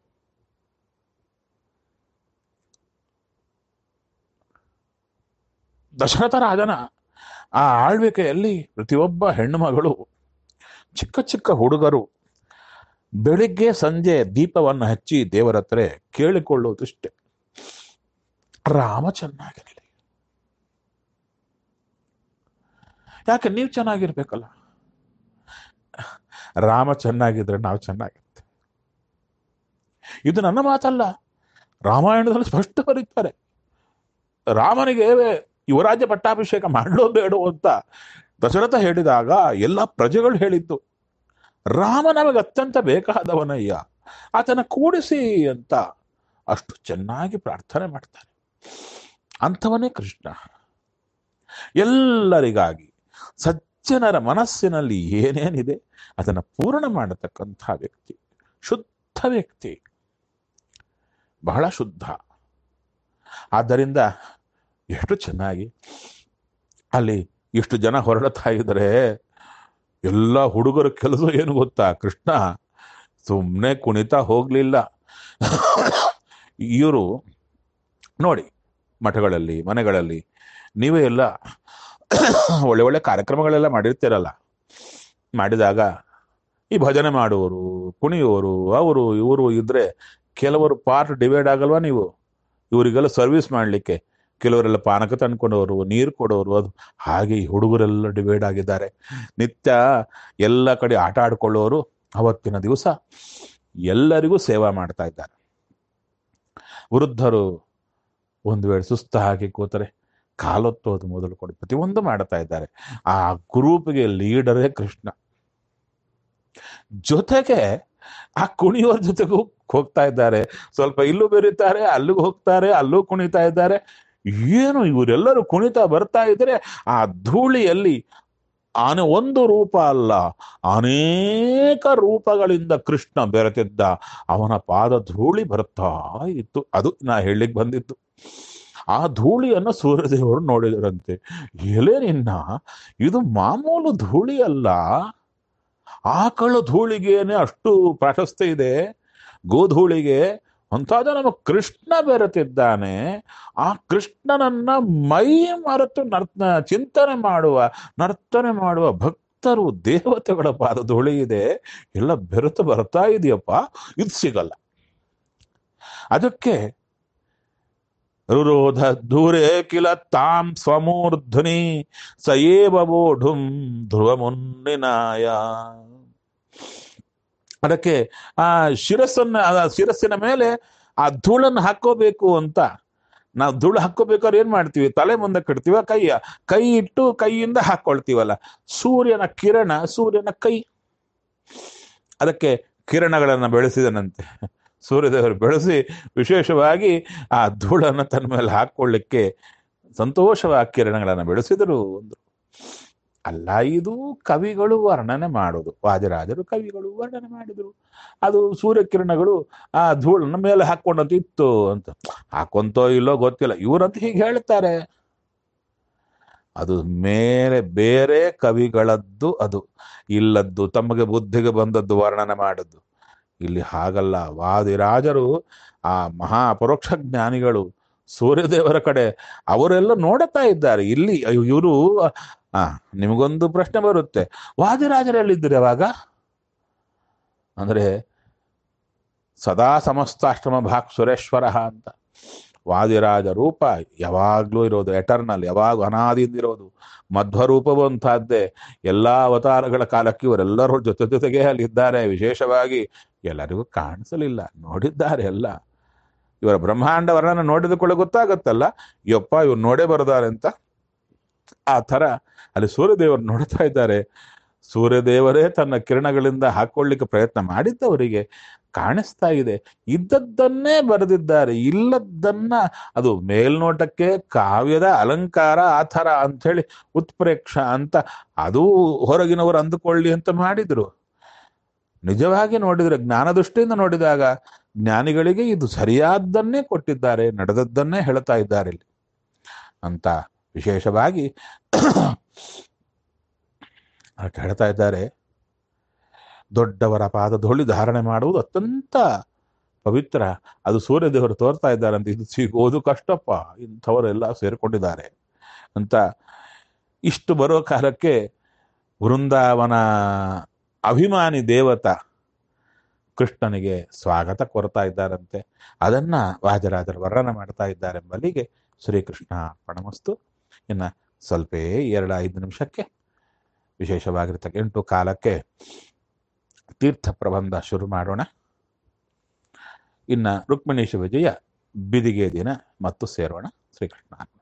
ದಶರಥ ರಾಜನ ಆ ಆಳ್ವಿಕೆಯಲ್ಲಿ ಪ್ರತಿಯೊಬ್ಬ ಹೆಣ್ಣು ಮಗಳು ಚಿಕ್ಕ ಚಿಕ್ಕ ಹುಡುಗರು ಬೆಳಿಗ್ಗೆ ಸಂಜೆ ದೀಪವನ್ನು ಹಚ್ಚಿ ದೇವರ ಹತ್ರ ಕೇಳಿಕೊಳ್ಳುವುದಿಷ್ಟೆ ರಾಮ ಚೆನ್ನಾಗಿರಲಿ ಯಾಕೆ ನೀವು ಚೆನ್ನಾಗಿರ್ಬೇಕಲ್ಲ ರಾಮ ಚೆನ್ನಾಗಿದ್ರೆ ನಾವು ಚೆನ್ನಾಗಿರ್ತೇವೆ ಇದು ನನ್ನ ಮಾತಲ್ಲ ರಾಮಾಯಣದಲ್ಲಿ ಸ್ಪಷ್ಟ ಬರೀತಾರೆ ರಾಮನಿಗೆ ಯುವರಾಜ್ಯ ಪಟ್ಟಾಭಿಷೇಕ ಮಾಡಲೋ ಬೇಡೋ ಅಂತ ದಶರಥ ಹೇಳಿದಾಗ ಎಲ್ಲ ಪ್ರಜೆಗಳು ಹೇಳಿದ್ದು ರಾಮ ನಮಗೆ ಅತ್ಯಂತ ಬೇಕಾದವನಯ್ಯ ಆತನ ಕೂಡಿಸಿ ಅಂತ ಅಷ್ಟು ಚೆನ್ನಾಗಿ ಪ್ರಾರ್ಥನೆ ಮಾಡ್ತಾರೆ ಅಂಥವನೇ ಕೃಷ್ಣ ಎಲ್ಲರಿಗಾಗಿ ಸಜ್ಜನರ ಮನಸ್ಸಿನಲ್ಲಿ ಏನೇನಿದೆ ಅದನ್ನು ಪೂರ್ಣ ಮಾಡತಕ್ಕಂಥ ವ್ಯಕ್ತಿ ಶುದ್ಧ ವ್ಯಕ್ತಿ ಬಹಳ ಶುದ್ಧ ಆದ್ದರಿಂದ ಎಷ್ಟು ಚೆನ್ನಾಗಿ ಅಲ್ಲಿ ಇಷ್ಟು ಜನ ಹೊರಡ್ತಾ ಇದ್ದಾರೆ ಎಲ್ಲ ಹುಡುಗರ ಕೆಲಸ ಏನು ಗೊತ್ತಾ ಕೃಷ್ಣ ಸುಮ್ಮನೆ ಕುಣಿತಾ ಹೋಗ್ಲಿಲ್ಲ ಇವರು ನೋಡಿ ಮಠಗಳಲ್ಲಿ ಮನೆಗಳಲ್ಲಿ ನೀವೇ ಎಲ್ಲ ಒಳ್ಳೆ ಒಳ್ಳೆ ಕಾರ್ಯಕ್ರಮಗಳೆಲ್ಲ ಮಾಡಿರ್ತೀರಲ್ಲ ಮಾಡಿದಾಗ ಈ ಭಜನೆ ಮಾಡುವವರು ಕುಣಿಯುವವರು ಅವರು ಇವರು ಇದ್ರೆ ಕೆಲವರು ಪಾರ್ಟ್ ಡಿವೈಡ್ ಆಗಲ್ವಾ ನೀವು ಇವರಿಗೆಲ್ಲ ಸರ್ವಿಸ್ ಮಾಡಲಿಕ್ಕೆ ಕೆಲವರೆಲ್ಲ ಪಾನಕ ತಂದ್ಕೊಂಡವರು ನೀರು ಕೊಡೋರು ಅದು ಹಾಗೆ ಈ ಹುಡುಗರೆಲ್ಲ ಡಿವೈಡ್ ಆಗಿದ್ದಾರೆ ನಿತ್ಯ ಎಲ್ಲ ಕಡೆ ಆಟ ಆಡ್ಕೊಳ್ಳೋರು ಅವತ್ತಿನ ದಿವಸ ಎಲ್ಲರಿಗೂ ಸೇವಾ ಮಾಡ್ತಾ ಇದ್ದಾರೆ ವೃದ್ಧರು ಒಂದು ವೇಳೆ ಸುಸ್ತಾಗಿ ಕೂತರೆ ಕಾಲೊತ್ತೋದು ಮೊದಲುಕೊಂಡು ಪ್ರತಿಯೊಂದು ಮಾಡ್ತಾ ಇದ್ದಾರೆ ಆ ಗ್ರೂಪ್ಗೆ ಲೀಡರೇ ಕೃಷ್ಣ ಜೊತೆಗೆ ಆ ಕುಣಿಯೋರ ಜೊತೆಗೂ ಹೋಗ್ತಾ ಇದ್ದಾರೆ ಸ್ವಲ್ಪ ಇಲ್ಲೂ ಬೆರೀತಾರೆ ಅಲ್ಲಿಗೂ ಹೋಗ್ತಾರೆ ಅಲ್ಲೂ ಕುಣಿತಾ ಇದ್ದಾರೆ ಏನು ಇವರೆಲ್ಲರೂ ಕುಣಿತಾ ಬರ್ತಾ ಇದ್ರೆ ಆ ಧೂಳಿಯಲ್ಲಿ ಆನೆ ಒಂದು ರೂಪ ಅಲ್ಲ ಅನೇಕ ರೂಪಗಳಿಂದ ಕೃಷ್ಣ ಬೆರೆತಿದ್ದ ಅವನ ಪಾದ ಧೂಳಿ ಬರ್ತಾ ಇತ್ತು ಅದು ನಾ ಹೇಳಲಿಕ್ಕೆ ಬಂದಿತ್ತು ಆ ಧೂಳಿಯನ್ನು ಸೂರ್ಯದೇವರು ನೋಡಿದರಂತೆ ಎಲೆ ನಿನ್ನ ಇದು ಮಾಮೂಲು ಧೂಳಿ ಅಲ್ಲ ಆಕಳ ಧೂಳಿಗೇನೆ ಅಷ್ಟು ಪ್ರಾಶಸ್ತ್ಯ ಇದೆ ಗೋಧೂಳಿಗೆ ಅಂತಾದ ನಮ್ಮ ಕೃಷ್ಣ ಬೆರೆತಿದ್ದಾನೆ ಆ ಕೃಷ್ಣನನ್ನ ಮೈ ಮರೆತು ನರ್ತ ಚಿಂತನೆ ಮಾಡುವ ನರ್ತನೆ ಮಾಡುವ ಭಕ್ತರು ದೇವತೆಗಳ ಪಾದ ಧೂಳಿ ಇದೆ ಎಲ್ಲ ಬೆರೆತು ಬರ್ತಾ ಇದೆಯಪ್ಪ ಇದು ಸಿಗಲ್ಲ ಅದಕ್ಕೆ ರುರೋಧ ದೂರೇ ಕಿಲ ತಾಂ ಸ್ವಮೂರ್ಧನಿ ಸಯೇವ ಬೋಢುಂ ಧ್ರುವ ಮುನ್ನಿನಾಯ ಅದಕ್ಕೆ ಆ ಶಿರಸ್ಸನ್ನ ಆ ಶಿರಸ್ಸಿನ ಮೇಲೆ ಆ ಧೂಳನ್ನು ಹಾಕೋಬೇಕು ಅಂತ ನಾವು ಧೂಳು ಹಾಕೋಬೇಕಾದ್ರೆ ಏನ್ ಮಾಡ್ತೀವಿ ತಲೆ ಮುಂದೆ ಕಟ್ತೀವ ಕೈಯ ಕೈ ಇಟ್ಟು ಕೈಯಿಂದ ಹಾಕೊಳ್ತೀವಲ್ಲ ಸೂರ್ಯನ ಕಿರಣ ಸೂರ್ಯನ ಕೈ ಅದಕ್ಕೆ ಕಿರಣಗಳನ್ನ ಬೆಳೆಸಿದನಂತೆ ಸೂರ್ಯದೇವರು ಬೆಳೆಸಿ ವಿಶೇಷವಾಗಿ ಆ ಧೂಳನ್ನು ತನ್ನ ಮೇಲೆ ಹಾಕೊಳ್ಳಿಕ್ಕೆ ಸಂತೋಷವಾಗಿ ಕಿರಣಗಳನ್ನು ಬೆಳೆಸಿದರು ಅಂದ್ರು ಅಲ್ಲ ಇದು ಕವಿಗಳು ವರ್ಣನೆ ಮಾಡೋದು ವಾದಿರಾಜರು ಕವಿಗಳು ವರ್ಣನೆ ಮಾಡಿದರು ಅದು ಸೂರ್ಯಕಿರಣಗಳು ಆ ಧೂಳನ್ನ ಮೇಲೆ ಹಾಕೊಂಡಂತ ಇತ್ತು ಅಂತ ಹಾಕೊಂತೋ ಇಲ್ಲೋ ಗೊತ್ತಿಲ್ಲ ಇವರಂತ ಹೀಗೆ ಹೇಳ್ತಾರೆ ಅದು ಮೇಲೆ ಬೇರೆ ಕವಿಗಳದ್ದು ಅದು ಇಲ್ಲದ್ದು ತಮಗೆ ಬುದ್ಧಿಗೆ ಬಂದದ್ದು ವರ್ಣನೆ ಮಾಡದ್ದು ಇಲ್ಲಿ ಹಾಗಲ್ಲ ವಾದಿರಾಜರು ಆ ಮಹಾ ಅಪರೋಕ್ಷ ಜ್ಞಾನಿಗಳು ಸೂರ್ಯದೇವರ ಕಡೆ ಅವರೆಲ್ಲ ನೋಡುತ್ತಾ ಇದ್ದಾರೆ ಇಲ್ಲಿ ಇವರು ಆ ನಿಮಗೊಂದು ಪ್ರಶ್ನೆ ಬರುತ್ತೆ ವಾದಿರಾಜರು ಎಲ್ಲಿದ್ದರು ಯಾವಾಗ ಅಂದ್ರೆ ಸದಾ ಸಮಸ್ತಾಶ್ರಮ ಭಾಕ್ ಸುರೇಶ್ವರ ಅಂತ ವಾದಿರಾಜ ರೂಪ ಯಾವಾಗ್ಲೂ ಇರೋದು ಎಟರ್ನಲ್ ಯಾವಾಗ ಅನಾದಿಯಿಂದ ಇರೋದು ಮಧ್ವ ರೂಪವು ಅಂತಹದ್ದೇ ಎಲ್ಲಾ ಅವತಾರಗಳ ಕಾಲಕ್ಕೆ ಇವರೆಲ್ಲರೂ ಜೊತೆ ಜೊತೆಗೆ ಅಲ್ಲಿದ್ದಾರೆ ವಿಶೇಷವಾಗಿ ಎಲ್ಲರಿಗೂ ಕಾಣಿಸಲಿಲ್ಲ ನೋಡಿದ್ದಾರೆ ಎಲ್ಲ ಇವರ ಬ್ರಹ್ಮಾಂಡ ವರ್ಣನ ನೋಡಿದ ಕೂಡ ಗೊತ್ತಾಗತ್ತಲ್ಲ ಯಪ್ಪ ಇವ್ರು ನೋಡೇ ಬರ್ತಾರೆ ಅಂತ ಆ ತರ ಅಲ್ಲಿ ಸೂರ್ಯದೇವರು ನೋಡ್ತಾ ಇದ್ದಾರೆ ಸೂರ್ಯದೇವರೇ ತನ್ನ ಕಿರಣಗಳಿಂದ ಹಾಕೊಳ್ಳಿಕ್ಕೆ ಪ್ರಯತ್ನ ಮಾಡಿದ್ದವರಿಗೆ ಕಾಣಿಸ್ತಾ ಇದೆ ಇದ್ದದ್ದನ್ನೇ ಬರೆದಿದ್ದಾರೆ ಇಲ್ಲದ್ದನ್ನ ಅದು ಮೇಲ್ನೋಟಕ್ಕೆ ಕಾವ್ಯದ ಅಲಂಕಾರ ಆ ಥರ ಅಂಥೇಳಿ ಉತ್ಪ್ರೇಕ್ಷ ಅಂತ ಅದು ಹೊರಗಿನವರು ಅಂದುಕೊಳ್ಳಿ ಅಂತ ಮಾಡಿದ್ರು ನಿಜವಾಗಿ ನೋಡಿದ್ರೆ ಜ್ಞಾನ ದೃಷ್ಟಿಯಿಂದ ನೋಡಿದಾಗ ಜ್ಞಾನಿಗಳಿಗೆ ಇದು ಸರಿಯಾದ್ದನ್ನೇ ಕೊಟ್ಟಿದ್ದಾರೆ ನಡೆದದ್ದನ್ನೇ ಹೇಳ್ತಾ ಇದ್ದಾರೆ ಇಲ್ಲಿ ಅಂತ ವಿಶೇಷವಾಗಿ ಹೇಳ್ತಾ ಇದ್ದಾರೆ ದೊಡ್ಡವರ ಪಾದಧೂಳಿ ಧಾರಣೆ ಮಾಡುವುದು ಅತ್ಯಂತ ಪವಿತ್ರ ಅದು ಸೂರ್ಯದೇವರು ತೋರ್ತಾ ಇದ್ದಾರೆ ಅಂತ ಇದು ಸಿಗೋದು ಕಷ್ಟಪ್ಪ ಇಂಥವರೆಲ್ಲ ಸೇರಿಕೊಂಡಿದ್ದಾರೆ ಅಂತ ಇಷ್ಟು ಬರೋ ಕಾಲಕ್ಕೆ ವೃಂದಾವನ ಅಭಿಮಾನಿ ದೇವತ ಕೃಷ್ಣನಿಗೆ ಸ್ವಾಗತ ಕೊಡ್ತಾ ಇದ್ದಾರಂತೆ ಅದನ್ನ ವಾಜರಾಜರು ವರ್ಣನೆ ಮಾಡ್ತಾ ಇದ್ದಾರೆಂಬಲ್ಲಿಗೆ ಶ್ರೀಕೃಷ್ಣ ಪಣಮಸ್ತು ಇನ್ನ ಸ್ವಲ್ಪ ಎರಡು ಐದು ನಿಮಿಷಕ್ಕೆ ವಿಶೇಷವಾಗಿರ್ತಕ್ಕ ಎಂಟು ಕಾಲಕ್ಕೆ ತೀರ್ಥ ಪ್ರಬಂಧ ಶುರು ಮಾಡೋಣ ಇನ್ನ ರುಕ್ಮಿಣೀಶ ವಿಜಯ ಬಿದಿಗೆ ದಿನ ಮತ್ತು ಸೇರೋಣ ಶ್ರೀಕೃಷ್ಣ